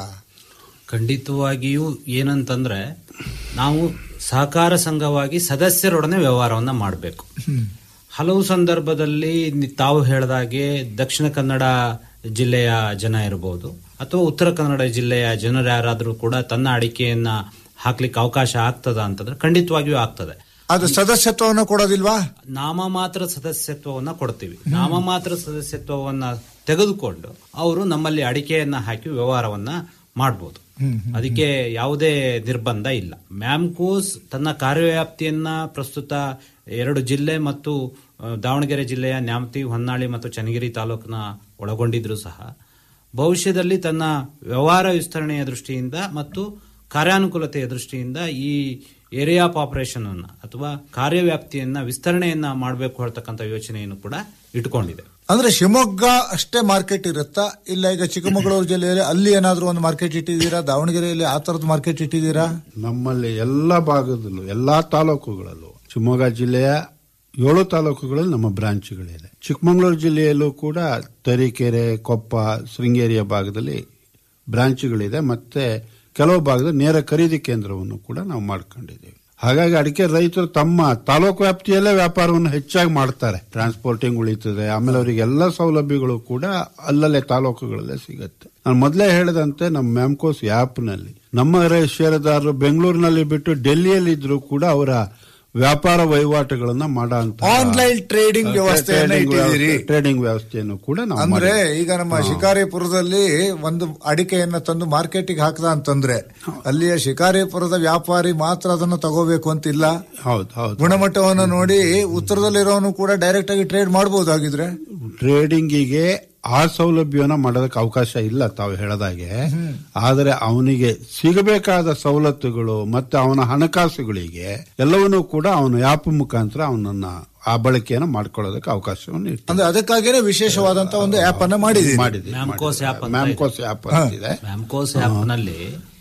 ಖಂಡಿತವಾಗಿಯೂ ಏನಂತಂದ್ರೆ ನಾವು ಸಹಕಾರ ಸಂಘವಾಗಿ ಸದಸ್ಯರೊಡನೆ ವ್ಯವಹಾರವನ್ನ ಮಾಡಬೇಕು ಹಲವು ಸಂದರ್ಭದಲ್ಲಿ ನಿ- ತಾವು ಹೇಳಿದಾಗೆ ದಕ್ಷಿಣ ಕನ್ನಡ ಜಿಲ್ಲೆಯ ಜನ ಇರಬಹುದು ಅಥವಾ ಉತ್ತರ ಕನ್ನಡ ಜಿಲ್ಲೆಯ ಜನರು ಯಾರಾದರೂ ಕೂಡ ತನ್ನ ಅಡಿಕೆಯನ್ನ ಹಾಕ್ಲಿಕ್ಕೆ ಅವಕಾಶ ಆಗ್ತದ ಅಂತಂದ್ರೆ ಖಂಡಿತವಾಗಿಯೂ ಆಗ್ತದೆ
ಅದು ಸದಸ್ಯತ್ವವನ್ನು ಕೊಡೋದಿಲ್ವಾ
ನಾಮ ಮಾತ್ರ ಸದಸ್ಯತ್ವವನ್ನ ಕೊಡ್ತೀವಿ ನಾಮ ಮಾತ್ರ ಸದಸ್ಯತ್ವವನ್ನ ತೆಗೆದುಕೊಂಡು ಅವರು ನಮ್ಮಲ್ಲಿ ಅಡಿಕೆಯನ್ನ ಹಾಕಿ ವ್ಯವಹಾರವನ್ನ ಮಾಡಬಹುದು ಅದಕ್ಕೆ ಯಾವುದೇ ನಿರ್ಬಂಧ ಇಲ್ಲ ಮ್ಯಾಮ್ಕೋಸ್ ತನ್ನ ಕಾರ್ಯವ್ಯಾಪ್ತಿಯನ್ನ ಪ್ರಸ್ತುತ ಎರಡು ಜಿಲ್ಲೆ ಮತ್ತು ಆ, ದಾವಣಗೆರೆ ಜಿಲ್ಲೆಯ ನ್ಯಾಮತಿ ಹೊನ್ನಾಳಿ ಮತ್ತು ಚನ್ನಗಿರಿ ತಾಲೂಕಿನ ಒಳಗೊಂಡಿದ್ರು ಸಹ ಭವಿಷ್ಯದಲ್ಲಿ ತನ್ನ ವ್ಯವಹಾರ ವಿಸ್ತರಣೆಯ ದೃಷ್ಟಿಯಿಂದ ಮತ್ತು ಕಾರ್ಯಾನುಕೂಲತೆಯ ದೃಷ್ಟಿಯಿಂದ ಈ ಏರಿಯಾ ಆಫ್ ಆಪರೇಷನ್ ಅನ್ನ ಅಥವಾ ಕಾರ್ಯವ್ಯಾಪ್ತಿಯನ್ನ ವಿಸ್ತರಣೆಯನ್ನ ಮಾಡಬೇಕು ಹೇಳ್ತಕ್ಕಂಥ ಯೋಚನೆಯನ್ನು ಕೂಡ ಇಟ್ಕೊಂಡಿದೆ
ಅಂದ್ರೆ ಶಿವಮೊಗ್ಗ ಅಷ್ಟೇ ಮಾರ್ಕೆಟ್ ಇರುತ್ತಾ ಇಲ್ಲ ಈಗ ಚಿಕ್ಕಮಗಳೂರು ಜಿಲ್ಲೆಯಲ್ಲಿ ಅಲ್ಲಿ ಏನಾದ್ರೂ ಒಂದು ಮಾರ್ಕೆಟ್ ಇಟ್ಟಿದ್ದೀರಾ ದಾವಣಗೆರೆಯಲ್ಲಿ ಆ ತರದ ಮಾರ್ಕೆಟ್ ಇಟ್ಟಿದ್ದೀರಾ
ನಮ್ಮಲ್ಲಿ ಎಲ್ಲ ಭಾಗದಲ್ಲೂ ಎಲ್ಲಾ ತಾಲೂಕುಗಳಲ್ಲೂ ಶಿವಮೊಗ್ಗ ಜಿಲ್ಲೆಯ ಏಳು ತಾಲೂಕುಗಳಲ್ಲಿ ನಮ್ಮ ಬ್ರಾಂಚ್ಗಳಿದೆ ಚಿಕ್ಕಮಗಳೂರು ಜಿಲ್ಲೆಯಲ್ಲೂ ಕೂಡ ತರೀಕೆರೆ ಕೊಪ್ಪ ಶೃಂಗೇರಿಯ ಭಾಗದಲ್ಲಿ ಬ್ರಾಂಚ್ಗಳಿದೆ ಮತ್ತೆ ಕೆಲವು ಭಾಗದಲ್ಲಿ ನೇರ ಖರೀದಿ ಕೇಂದ್ರವನ್ನು ಕೂಡ ನಾವು ಮಾಡ್ಕೊಂಡಿದ್ದೇವೆ ಹಾಗಾಗಿ ಅಡಿಕೆ ರೈತರು ತಮ್ಮ ತಾಲೂಕು ವ್ಯಾಪ್ತಿಯಲ್ಲೇ ವ್ಯಾಪಾರವನ್ನು ಹೆಚ್ಚಾಗಿ ಮಾಡ್ತಾರೆ ಟ್ರಾನ್ಸ್ಪೋರ್ಟಿಂಗ್ ಉಳಿತದೆ ಆಮೇಲೆ ಅವರಿಗೆ ಎಲ್ಲ ಸೌಲಭ್ಯಗಳು ಕೂಡ ಅಲ್ಲಲ್ಲೇ ತಾಲೂಕುಗಳಲ್ಲೇ ಸಿಗುತ್ತೆ ನಾನು ಮೊದಲೇ ಹೇಳಿದಂತೆ ನಮ್ಮ ಮ್ಯಾಮ್ಕೋಸ್ ನಲ್ಲಿ ನಮ್ಮ ರೈ- ಷೇರುದಾರರು ಬೆಂಗಳೂರಿನಲ್ಲಿ ಬಿಟ್ಟು ಡೆಲ್ಲಿಯಲ್ಲಿ ಇದ್ರು ಕೂಡ ಅವರ ವ್ಯಾಪಾರ ವಹಿವಾಟುಗಳನ್ನ ಮಾಡೋ
ಆನ್ಲೈನ್ ಟ್ರೇಡಿಂಗ್ ವ್ಯವಸ್ಥೆಯನ್ನ ಇಟ್ಟಿದ್ದೀರಿ
ಟ್ರೇಡಿಂಗ್ ವ್ಯವಸ್ಥೆಯನ್ನು ಕೂಡ ನಾವು
ಅಂದ್ರೆ
ಮಾಡಿದ್ದೀವಿ.
ಈಗ ನಮ್ಮ ಶಿಕಾರಿಪುರದಲ್ಲಿ ಒಂದು ಅಡಿಕೆಯನ್ನ ತಂದು ಮಾರ್ಕೆಟಿಗೆ ಹಾಕದ ಅಂತಂದ್ರೆ ಅಲ್ಲಿಯ ಶಿಕಾರಿಪುರದ ವ್ಯಾಪಾರಿ ಮಾತ್ರ ಅದನ್ನು ತಗೋಬೇಕು ಅಂತಿಲ್ಲ
ಹೌದು ಹೌದು
ಗುಣಮಟ್ಟವನ್ನು ನೋಡಿ ಉತ್ತರದಲ್ಲಿರೋನು ಕೂಡ ಡೈರೆಕ್ಟ್ ಆಗಿ ಟ್ರೇಡ್ ಮಾಡಬಹುದಾಗಿದ್ರೆ
ಟ್ರೇಡಿಂಗಿಗೆ ಆ ಸೌಲಭ್ಯವನ್ನ ಮಾಡೋದಕ್ಕೆ ಅವಕಾಶ ಇಲ್ಲ ತಾವು ಹೇಳದಾಗೆ ಆದರೆ ಅವನಿಗೆ ಸಿಗಬೇಕಾದ ಸವಲತ್ತುಗಳು ಮತ್ತೆ ಅವನ ಹಣಕಾಸುಗಳಿಗೆ ಎಲ್ಲವನ್ನೂ ಕೂಡ ಅವನ ಆ್ಯಪ್ ಮುಖಾಂತರ ಅವನನ್ನ ಆ ಬಳಕೆಯನ್ನು ಮಾಡ್ಕೊಳ್ಳೋದಕ್ಕೆ ಅವಕಾಶವನ್ನು ಇಟ್ಟಿದೆ.
ಅಂದ್ರೆ ಅದಕ್ಕಾಗಿನೇ ವಿಶೇಷವಾದಂತ ಒಂದು ಆಪ್ ಅನ್ನ ಮಾಡಿದ್ದೀರಿ
ಮಾಡಿದ್ದೀವಿ.
ಮ್ಯಾಮ್ಕೋಸ್ ಆಪ್ ಅಂತ
ಮ್ಯಾಮ್ಕೋಸ್
ಇದೆ.
ಆಪ್ ಅಂತಿದೆ
ಮ್ಯಾಮ್ಕೋಸ್ ಆಪ್ ನಲ್ಲಿ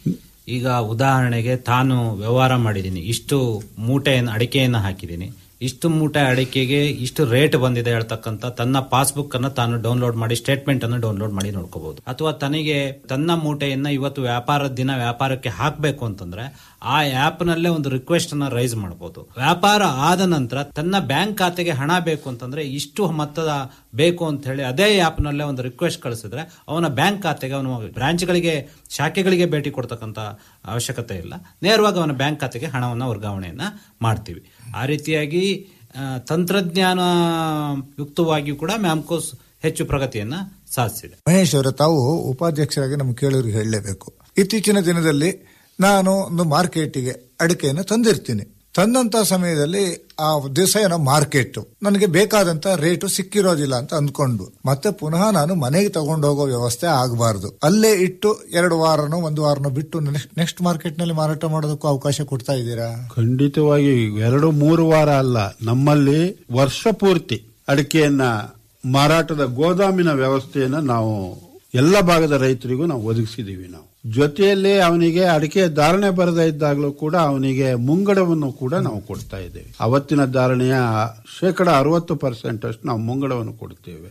ಈಗ ಉದಾಹರಣೆಗೆ ತಾನು ವ್ಯವಹಾರ ಮಾಡಿದ್ದೀನಿ ಇಷ್ಟು ಮೂಟೆಯನ್ನು ಅಡಿಕೆಯನ್ನು ಹಾಕಿದ್ದೀನಿ ಇಷ್ಟು ಮೂಟೆ ಅಡಿಕೆಗೆ ಇಷ್ಟು ರೇಟ್ ಬಂದಿದೆ ಹೇಳ್ತಕ್ಕಂಥ ತನ್ನ ಪಾಸ್ಬುಕ್ ಅನ್ನ ತಾನು ಡೌನ್ಲೋಡ್ ಮಾಡಿ ಸ್ಟೇಟ್ಮೆಂಟ್ ಅನ್ನು ಡೌನ್ಲೋಡ್ ಮಾಡಿ ನೋಡ್ಕೋಬಹುದು ಅಥವಾ ತನಗೆ ತನ್ನ ಮೂಟೆಯನ್ನ ಇವತ್ತು ವ್ಯಾಪಾರದ ದಿನ ವ್ಯಾಪಾರಕ್ಕೆ ಹಾಕಬೇಕು ಅಂತಂದ್ರೆ ಆ ಆಪ್ ನಲ್ಲೇ ಒಂದು ರಿಕ್ವೆಸ್ಟ್ ಅನ್ನ ರೈಸ್ ಮಾಡಬಹುದು ವ್ಯಾಪಾರ ಆದ ನಂತರ ತನ್ನ ಬ್ಯಾಂಕ್ ಖಾತೆಗೆ ಹಣ ಬೇಕು ಅಂತಂದ್ರೆ ಇಷ್ಟು ಮೊತ್ತದ ಬೇಕು ಅಂತ ಹೇಳಿ ಅದೇ ಆಪ್ ನಲ್ಲೇ ಒಂದು ರಿಕ್ವೆಸ್ಟ್ ಕಳಿಸಿದ್ರೆ ಅವನ ಬ್ಯಾಂಕ್ ಖಾತೆಗೆ ಅವನ ಬ್ರಾಂಚ್ಗಳಿಗೆ ಶಾಖೆಗಳಿಗೆ ಭೇಟಿ ಕೊಡ್ತಕ್ಕಂತ ಅವಶ್ಯಕತೆ ಇಲ್ಲ ನೇರವಾಗಿ ಅವನ ಬ್ಯಾಂಕ್ ಖಾತೆಗೆ ಹಣವನ್ನು ವರ್ಗಾವಣೆಯನ್ನ ಮಾಡ್ತೀವಿ ಆ ರೀತಿಯಾಗಿ ಆ, ತಂತ್ರಜ್ಞಾನ ಯುಕ್ತವಾಗಿಯೂ ಕೂಡ ಮ್ಯಾಮ್ಕೋಸ್ ಹೆಚ್ಚು ಪ್ರಗತಿಯನ್ನ ಸಾಧಿಸಿದೆ
ಮಹೇಶ್ ಅವರ ತಾವು ಉಪಾಧ್ಯಕ್ಷರಾಗಿ ನಮ್ಮ ಕೇಳೋರಿಗೆ ಹೇಳಲೇಬೇಕು ಇತ್ತೀಚಿನ ದಿನದಲ್ಲಿ ನಾನು ಒಂದು ಮಾರ್ಕೆಟಿಗೆ ಅಡಿಕೆಯನ್ನು ತಂದಿರ್ತೀನಿ ತಂದಂತ ಸಮಯದಲ್ಲಿ ಆ ದಿವಸ ಏನೋ ಮಾರ್ಕೆಟ್ ನನಗೆ ಬೇಕಾದಂತ ರೇಟು ಸಿಕ್ಕಿರೋದಿಲ್ಲ ಅಂತ ಅಂದ್ಕೊಂಡು ಮತ್ತೆ ಪುನಃ ನಾನು ಮನೆಗೆ ತಗೊಂಡು ಹೋಗೋ ವ್ಯವಸ್ಥೆ ಆಗಬಾರ್ದು ಅಲ್ಲೇ ಇಟ್ಟು ಎರಡು ವಾರನೋ ಒಂದು ವಾರನೋ ಬಿಟ್ಟು ನೆಕ್ಸ್ಟ್ ಮಾರ್ಕೆಟ್ ನಲ್ಲಿ ಮಾರಾಟ ಮಾಡೋದಕ್ಕೂ ಅವಕಾಶ ಕೊಡ್ತಾ ಇದ್ದೀರಾ
ಖಂಡಿತವಾಗಿ ಎರಡು ಮೂರು ವಾರ ಅಲ್ಲ ನಮ್ಮಲ್ಲಿ ವರ್ಷ ಪೂರ್ತಿ ಅಡಿಕೆಯನ್ನ ಮಾರಾಟದ ಗೋದಾಮಿನ ವ್ಯವಸ್ಥೆಯನ್ನ ನಾವು ಎಲ್ಲ ಭಾಗದ ರೈತರಿಗೂ ನಾವು ಒದಗಿಸಿದೀವಿ ನಾವು ಜೊತೆಯಲ್ಲಿ ಅವನಿಗೆ ಅಡಿಕೆ ಧಾರಣೆ ಬರದೇ ಇದ್ದಾಗಲೂ ಕೂಡ ಅವನಿಗೆ ಮುಂಗಡವನ್ನು ಕೂಡ ನಾವು ಕೊಡ್ತಾ ಇದ್ದೇವೆ ಅವತ್ತಿನ ಧಾರಣೆಯ ಶೇಕಡ ಅರವತ್ತು ಪರ್ಸೆಂಟ್ ಅಷ್ಟು ನಾವು ಮುಂಗಡವನ್ನು ಕೊಡ್ತೇವೆ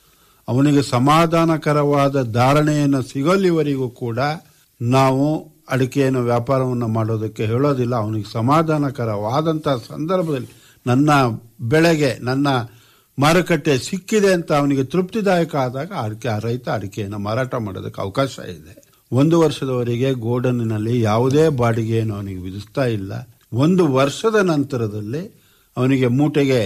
ಅವನಿಗೆ ಸಮಾಧಾನಕರವಾದ ಧಾರಣೆಯನ್ನು ಸಿಗಲಿವರೆಗೂ ಕೂಡ ನಾವು ಅಡಿಕೆಯನ್ನು ವ್ಯಾಪಾರವನ್ನು ಮಾಡೋದಕ್ಕೆ ಹೇಳೋದಿಲ್ಲ ಅವನಿಗೆ ಸಮಾಧಾನಕರವಾದಂತಹ ಸಂದರ್ಭದಲ್ಲಿ ನನ್ನ ಬೆಳೆಗೆ ನನ್ನ ಮಾರುಕಟ್ಟೆ ಸಿಕ್ಕಿದೆ ಅಂತ ಅವನಿಗೆ ತೃಪ್ತಿದಾಯಕ ಆದಾಗ ಅಡಿಕೆ ಆ ರೈತ ಅಡಿಕೆಯನ್ನು ಮಾರಾಟ ಮಾಡೋದಕ್ಕೆ ಅವಕಾಶ ಇದೆ ಒಂದು ವರ್ಷದವರೆಗೆ ಗೋಡನ್ನಿನಲ್ಲಿ ಯಾವುದೇ ಬಾಡಿಗೆಯನ್ನು ಅವನಿಗೆ ವಿಧಿಸ್ತಾ ಇಲ್ಲ ಒಂದು ವರ್ಷದ ನಂತರದಲ್ಲಿ ಅವನಿಗೆ ಮೂಟೆಗೆ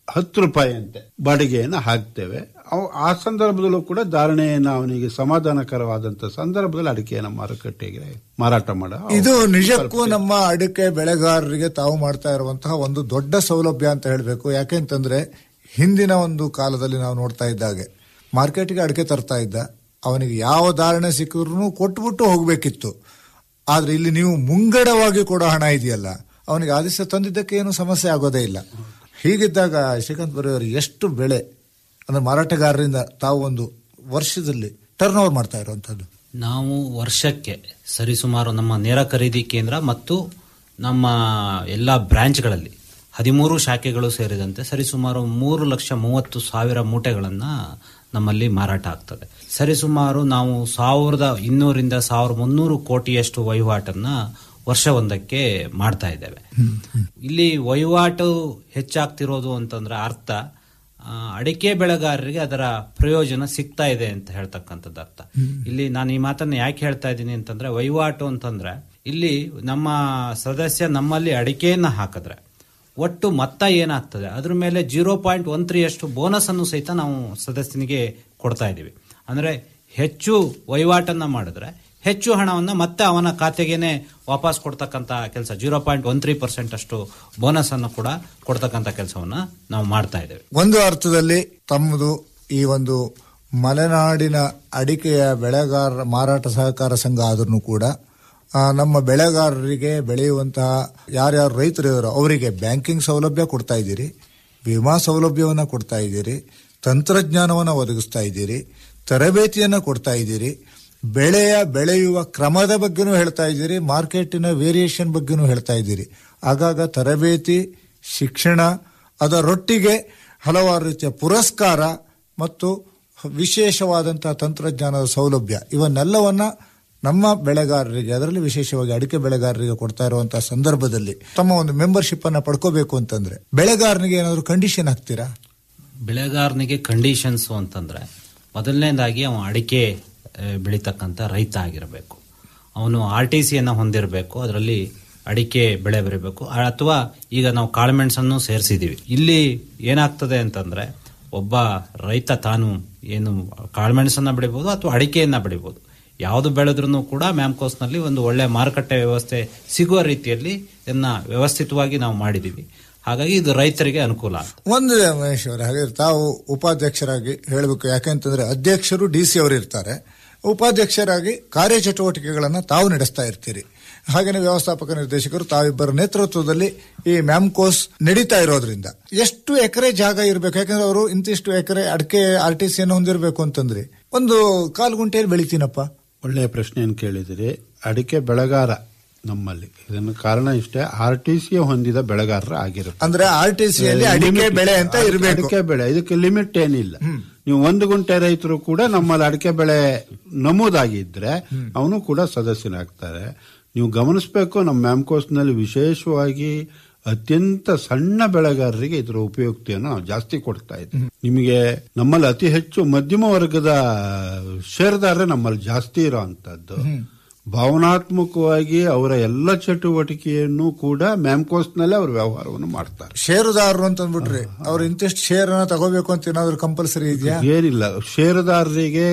ಹತ್ತು ರೂಪಾಯಿಯಂತೆ ಬಾಡಿಗೆಯನ್ನು ಹಾಕ್ತೇವೆ ಅವ್- ಆ ಸಂದರ್ಭದಲ್ಲೂ ಕೂಡ ಧಾರಣೆಯನ್ನು ಅವನಿಗೆ ಸಮಾಧಾನಕರವಾದಂತ ಸಂದರ್ಭದಲ್ಲಿ ಅಡಿಕೆಯನ್ನು ಮಾರುಕಟ್ಟೆಗೆ ಮಾರಾಟ ಮಾಡ
ಇದು ನಿಜಕ್ಕೂ ನಮ್ಮ ಅಡಿಕೆ ಬೆಳೆಗಾರರಿಗೆ ತಾವು ಮಾಡ್ತಾ ಇರುವಂತಹ ಒಂದು ದೊಡ್ಡ ಸೌಲಭ್ಯ ಅಂತ ಹೇಳಬೇಕು ಯಾಕೆಂತಂದ್ರೆ ಹಿಂದಿನ ಒಂದು ಕಾಲದಲ್ಲಿ ನಾವು ನೋಡ್ತಾ ಇದ್ದಾಗೆ ಮಾರ್ಕೆಟ್ಗೆ ಅಡಿಕೆ ತರ್ತಾ ಇದ್ದ ಅವನಿಗೆ ಯಾವ ಧಾರಣೆ ಸಿಕ್ಕಿದ್ರು ಕೊಟ್ಬಿಟ್ಟು ಹೋಗ್ಬೇಕಿತ್ತು ಆದ್ರೆ ಇಲ್ಲಿ ನೀವು ಮುಂಗಡವಾಗಿ ಕೊಡೋ ಹಣ ಇದೆಯಲ್ಲ ಅವನಿಗೆ ಆದಿಶ ತಂದಿದ್ದಕ್ಕೆ ಏನು ಸಮಸ್ಯೆ ಆಗೋದೇ ಇಲ್ಲ ಹೀಗಿದ್ದಾಗ ಶ್ರೀಕಾಂತ್ ಬರೀ ಅವರು ಎಷ್ಟು ಬೆಳೆ ಅಂದ್ರೆ ಮಾರಾಟಗಾರರಿಂದ ತಾವು ಒಂದು ವರ್ಷದಲ್ಲಿ ಟರ್ನ್ ಓವರ್ ಮಾಡ್ತಾ ಇರುವಂತದ್ದು
ನಾವು ವರ್ಷಕ್ಕೆ ಸರಿಸುಮಾರು ನಮ್ಮ ನೇರ ಖರೀದಿ ಕೇಂದ್ರ ಮತ್ತು ನಮ್ಮ ಎಲ್ಲ ಬ್ರಾಂಚ್ಗಳಲ್ಲಿ ಹದಿಮೂರು ಶಾಖೆಗಳು ಸೇರಿದಂತೆ ಸರಿಸುಮಾರು ಮೂರು ಲಕ್ಷ ಮೂವತ್ತು ಸಾವಿರ ಮೂಟೆಗಳನ್ನು ನಮ್ಮಲ್ಲಿ ಮಾರಾಟ ಆಗ್ತದೆ ಸರಿಸುಮಾರು ನಾವು ಸಾವಿರದ ಇನ್ನೂರಿಂದ ಸಾವಿರದ ಮುನ್ನೂರು ಕೋಟಿಯಷ್ಟು ವಹಿವಾಟನ್ನ ವರ್ಷವೊಂದಕ್ಕೆ ಮಾಡ್ತಾ ಇದ್ದೇವೆ ಇಲ್ಲಿ ವಹಿವಾಟು ಹೆಚ್ಚಾಗ್ತಿರೋದು ಅಂತಂದ್ರೆ ಅರ್ಥ ಆ, ಅಡಿಕೆ ಬೆಳೆಗಾರರಿಗೆ ಅದರ ಪ್ರಯೋಜನ ಸಿಗ್ತಾ ಇದೆ ಅಂತ ಹೇಳ್ತಕ್ಕಂಥದ್ದು ಅರ್ಥ ಇಲ್ಲಿ ನಾನು ಈ ಮಾತನ್ನ ಯಾಕೆ ಹೇಳ್ತಾ ಇದ್ದೀನಿ ಅಂತಂದ್ರೆ ವಹಿವಾಟು ಅಂತಂದ್ರೆ ಇಲ್ಲಿ ನಮ್ಮ ಸದಸ್ಯ ನಮ್ಮಲ್ಲಿ ಅಡಿಕೆಯನ್ನ ಹಾಕಿದ್ರೆ ಒಟ್ಟು ಮೊತ್ತ ಏನಾಗ್ತದೆ ಅದ್ರ ಮೇಲೆ ಜೀರೋ ಪಾಯಿಂಟ್ ಒನ್ ತ್ರೀ ಅಷ್ಟು ಬೋನಸ್ ಅನ್ನು ಸಹಿತ ನಾವು ಸದಸ್ಯನಿಗೆ ಕೊಡ್ತಾ ಇದ್ದೀವಿ ಅಂದ್ರೆ ಹೆಚ್ಚು ವಹಿವಾಟನ್ನ ಮಾಡಿದ್ರೆ ಹೆಚ್ಚು ಹಣವನ್ನ ಮತ್ತೆ ಅವನ ಖಾತೆಗೇನೆ ವಾಪಸ್ ಕೊಡ್ತಕ್ಕಂತ ಕೆಲಸ zero point one three percent ಅಷ್ಟು ಬೋನಸ್ ಅನ್ನು ಕೂಡ ಕೊಡ್ತಕ್ಕಂತ ಕೆಲಸವನ್ನ ನಾವು ಮಾಡ್ತಾ ಇದ್ದೇವೆ
ಒಂದು ಅರ್ಥದಲ್ಲಿ ತಮ್ಮದು ಈ ಒಂದು ಮಲೆನಾಡಿನ ಅಡಿಕೆಯ ಬೆಳೆಗಾರರ ಮಾರಾಟ ಸಹಕಾರ ಸಂಘ ಆದ್ರೂ ಕೂಡ ಆ, ನಮ್ಮ ಬೆಳೆಗಾರರಿಗೆ ಬೆಳೆಯುವಂತಹ ಯಾರ್ಯಾರು ರೈತರು ಇದಾರೋ ಅವರಿಗೆ ಬ್ಯಾಂಕಿಂಗ್ ಸೌಲಭ್ಯ ಕೊಡ್ತಾ ಇದ್ದೀರಿ ವಿಮಾ ಸೌಲಭ್ಯವನ್ನ ಕೊಡ್ತಾ ಇದ್ದೀರಿ ತಂತ್ರಜ್ಞಾನವನ್ನು ಒದಗಿಸ್ತಾ ಇದ್ದೀರಿ ತರಬೇತಿಯನ್ನ ಕೊಡ್ತಾ ಇದ್ದೀರಿ ಬೆಳೆಯ ಬೆಳೆಯುವ ಕ್ರಮದ ಬಗ್ಗೆನೂ ಹೇಳ್ತಾ ಇದ್ದೀರಿ ಮಾರ್ಕೆಟಿನ ವೇರಿಯೇಷನ್ ಬಗ್ಗೆನೂ ಹೇಳ್ತಾ ಇದ್ದೀರಿ ಆಗಾಗ ತರಬೇತಿ ಶಿಕ್ಷಣ ಅದರೊಟ್ಟಿಗೆ ಹಲವಾರು ರೀತಿಯ ಪುರಸ್ಕಾರ ಮತ್ತು ವಿಶೇಷವಾದಂತಹ ತಂತ್ರಜ್ಞಾನದ ಸೌಲಭ್ಯ ಇವನ್ನೆಲ್ಲವನ್ನ ನಮ್ಮ ಬೆಳೆಗಾರರಿಗೆ ಅದರಲ್ಲಿ ವಿಶೇಷವಾಗಿ ಅಡಿಕೆ ಬೆಳೆಗಾರರಿಗೆ ಕೊಡ್ತಾ ಇರುವಂತಹ ಸಂದರ್ಭದಲ್ಲಿ ತಮ್ಮ ಒಂದು ಮೆಂಬರ್ಶಿಪ್ ಅನ್ನ ಪಡ್ಕೋಬೇಕು ಅಂತಂದ್ರೆ ಬೆಳೆಗಾರನಿಗೆ ಏನಾದ್ರು ಕಂಡೀಷನ್ ಹಾಕ್ತೀರಾ
ಬೆಳೆಗಾರನಿಗೆ ಕಂಡೀಷನ್ಸ್ ಅಂತಂದ್ರೆ ಮೊದಲನೇದಾಗಿ ಅವನು ಅಡಿಕೆ ಆ, ಬೆಳೀತಕ್ಕಂಥ ರೈತ ಆಗಿರಬೇಕು ಅವನು ಆರ್ ಟಿ ಸಿಯನ್ನು ಹೊಂದಿರಬೇಕು ಅದರಲ್ಲಿ ಅಡಿಕೆ ಬೆಳೆ ಬರಬೇಕು ಅಥವಾ ಈಗ ನಾವು ಕಾಳುಮೆಣಸನ್ನು ಸೇರಿಸಿದ್ದೀವಿ ಇಲ್ಲಿ ಏನಾಗ್ತದೆ ಅಂತಂದ್ರೆ ಒಬ್ಬ ರೈತ ತಾನು ಏನು ಕಾಳುಮೆಣಸನ್ನ ಬೆಳಿಬೋದು ಅಥವಾ ಅಡಿಕೆಯನ್ನ ಬೆಳಿಬೋದು ಯಾವುದು ಬೆಳೆದ್ರೂ ಕೂಡ ಮ್ಯಾಮ್ಕೋಸ್ನಲ್ಲಿ ಒಂದು ಒಳ್ಳೆ ಮಾರುಕಟ್ಟೆ ವ್ಯವಸ್ಥೆ ಸಿಗುವ ರೀತಿಯಲ್ಲಿ ಇದನ್ನ ವ್ಯವಸ್ಥಿತವಾಗಿ ನಾವು ಮಾಡಿದ್ದೀವಿ ಹಾಗಾಗಿ ಇದು ರೈತರಿಗೆ ಅನುಕೂಲ ಅಂತ
ಒಂದು ಮಹೇಶ್ ಅವರೇ ಹಾಗಾದ್ರೆ ತಾವು ಉಪಾಧ್ಯಕ್ಷರಾಗಿ ಹೇಳಬೇಕು ಯಾಕೆಂತಂದ್ರೆ ಅಧ್ಯಕ್ಷರು ಡಿ ಸಿ ಅವರು ಇರ್ತಾರೆ ಉಪಾಧ್ಯಕ್ಷರಾಗಿ ಕಾರ್ಯಚಟುವಟಿಕೆಗಳನ್ನು ತಾವು ನಡೆಸ್ತಾ ಇರ್ತೀರಿ ಹಾಗೇನೆ ವ್ಯವಸ್ಥಾಪಕ ನಿರ್ದೇಶಕರು ತಾವಿಬ್ಬರ ನೇತೃತ್ವದಲ್ಲಿ ಈ ಮ್ಯಾಮ್ಕೋಸ್ ನಡೀತಾ ಇರೋದ್ರಿಂದ ಎಷ್ಟು ಎಕರೆ ಜಾಗ ಇರಬೇಕು ಯಾಕಂದ್ರೆ ಅವರು ಇಂತಿಷ್ಟು ಎಕರೆ ಅಡಿಕೆ ಆರ್ ಟಿ ಸಿಯನ್ನು ಹೊಂದಿರಬೇಕು ಅಂತಂದ್ರೆ ಒಂದು ಕಾಲು ಗುಂಟೆಯಲ್ಲಿ ಬೆಳಿತೀನಪ್ಪ
ಒಳ್ಳೆಯ ಪ್ರಶ್ನೆಯನ್ನು ಕೇಳಿದಿರಿ ಅಡಿಕೆ ಬೆಳೆಗಾರ ನಮ್ಮಲ್ಲಿ ಇದನ್ನು ಕಾರಣ ಇಷ್ಟೇ ಆರ್ ಟಿ ಸಿ ಹೊಂದಿದ ಬೆಳೆಗಾರರ ಆಗಿರುತ್ತೆ
ಅಂದ್ರೆ ಆರ್ ಟಿ ಸಿಯಲ್ಲಿ ಅಡಿಕೆ ಬೆಳೆ ಅಂತ ಇರಬೇಕು
ಅಡಿಕೆ ಬೆಳೆ ಇದಕ್ಕೆ ಲಿಮಿಟ್ ಏನಿಲ್ಲ ನೀವು ಒಂದು ಗುಂಟೆ ರೈತರು ಕೂಡ ನಮ್ಮಲ್ಲಿ ಅಡಿಕೆ ಬೆಳೆ ನಮೂದಾಗಿದ್ರೆ ಅವನು ಕೂಡ ಸದಸ್ಯನಾಗ್ತಾರೆ ನೀವು ಗಮನಿಸಬೇಕು ನಮ್ಮ ಮ್ಯಾಮ್ಕೋಸ್ನಲ್ಲಿ ವಿಶೇಷವಾಗಿ ಅತ್ಯಂತ ಸಣ್ಣ ಬೆಳೆಗಾರರಿಗೆ ಇದರ ಉಪಯುಕ್ತಿಯನ್ನು ನಾವು ಜಾಸ್ತಿ ಕೊಡ್ತಾ ಇದ್ದೀವಿ ನಿಮಗೆ ನಮ್ಮಲ್ಲಿ ಅತಿ ಹೆಚ್ಚು ಮಧ್ಯಮ ವರ್ಗದ ಷೇರುದಾರರೇ ನಮ್ಮಲ್ಲಿ ಜಾಸ್ತಿ ಇರೋ ಅಂತದ್ದು ಭಾವನಾತ್ಮಕವಾಗಿ ಅವರ ಎಲ್ಲ ಚಟುವಟಿಕೆಯನ್ನು ಕೂಡ ಮ್ಯಾಮ್ಕೋಸ್ನಲ್ಲೇ ಅವರು ವ್ಯವಹಾರವನ್ನು ಮಾಡ್ತಾರೆ
ಷೇರುದಾರರು ಅಂತ ಅಂದ್ಬಿಟ್ರಿ ಅವ್ರು ಇಂತಿಷ್ಟು ಶೇರ್ ಅನ್ನ ತಗೋಬೇಕು ಅಂತ ಏನಾದ್ರು ಕಂಪಲ್ಸರಿ ಇದೆಯಾ
ಏನಿಲ್ಲ ಷೇರುದಾರರಿಗೆ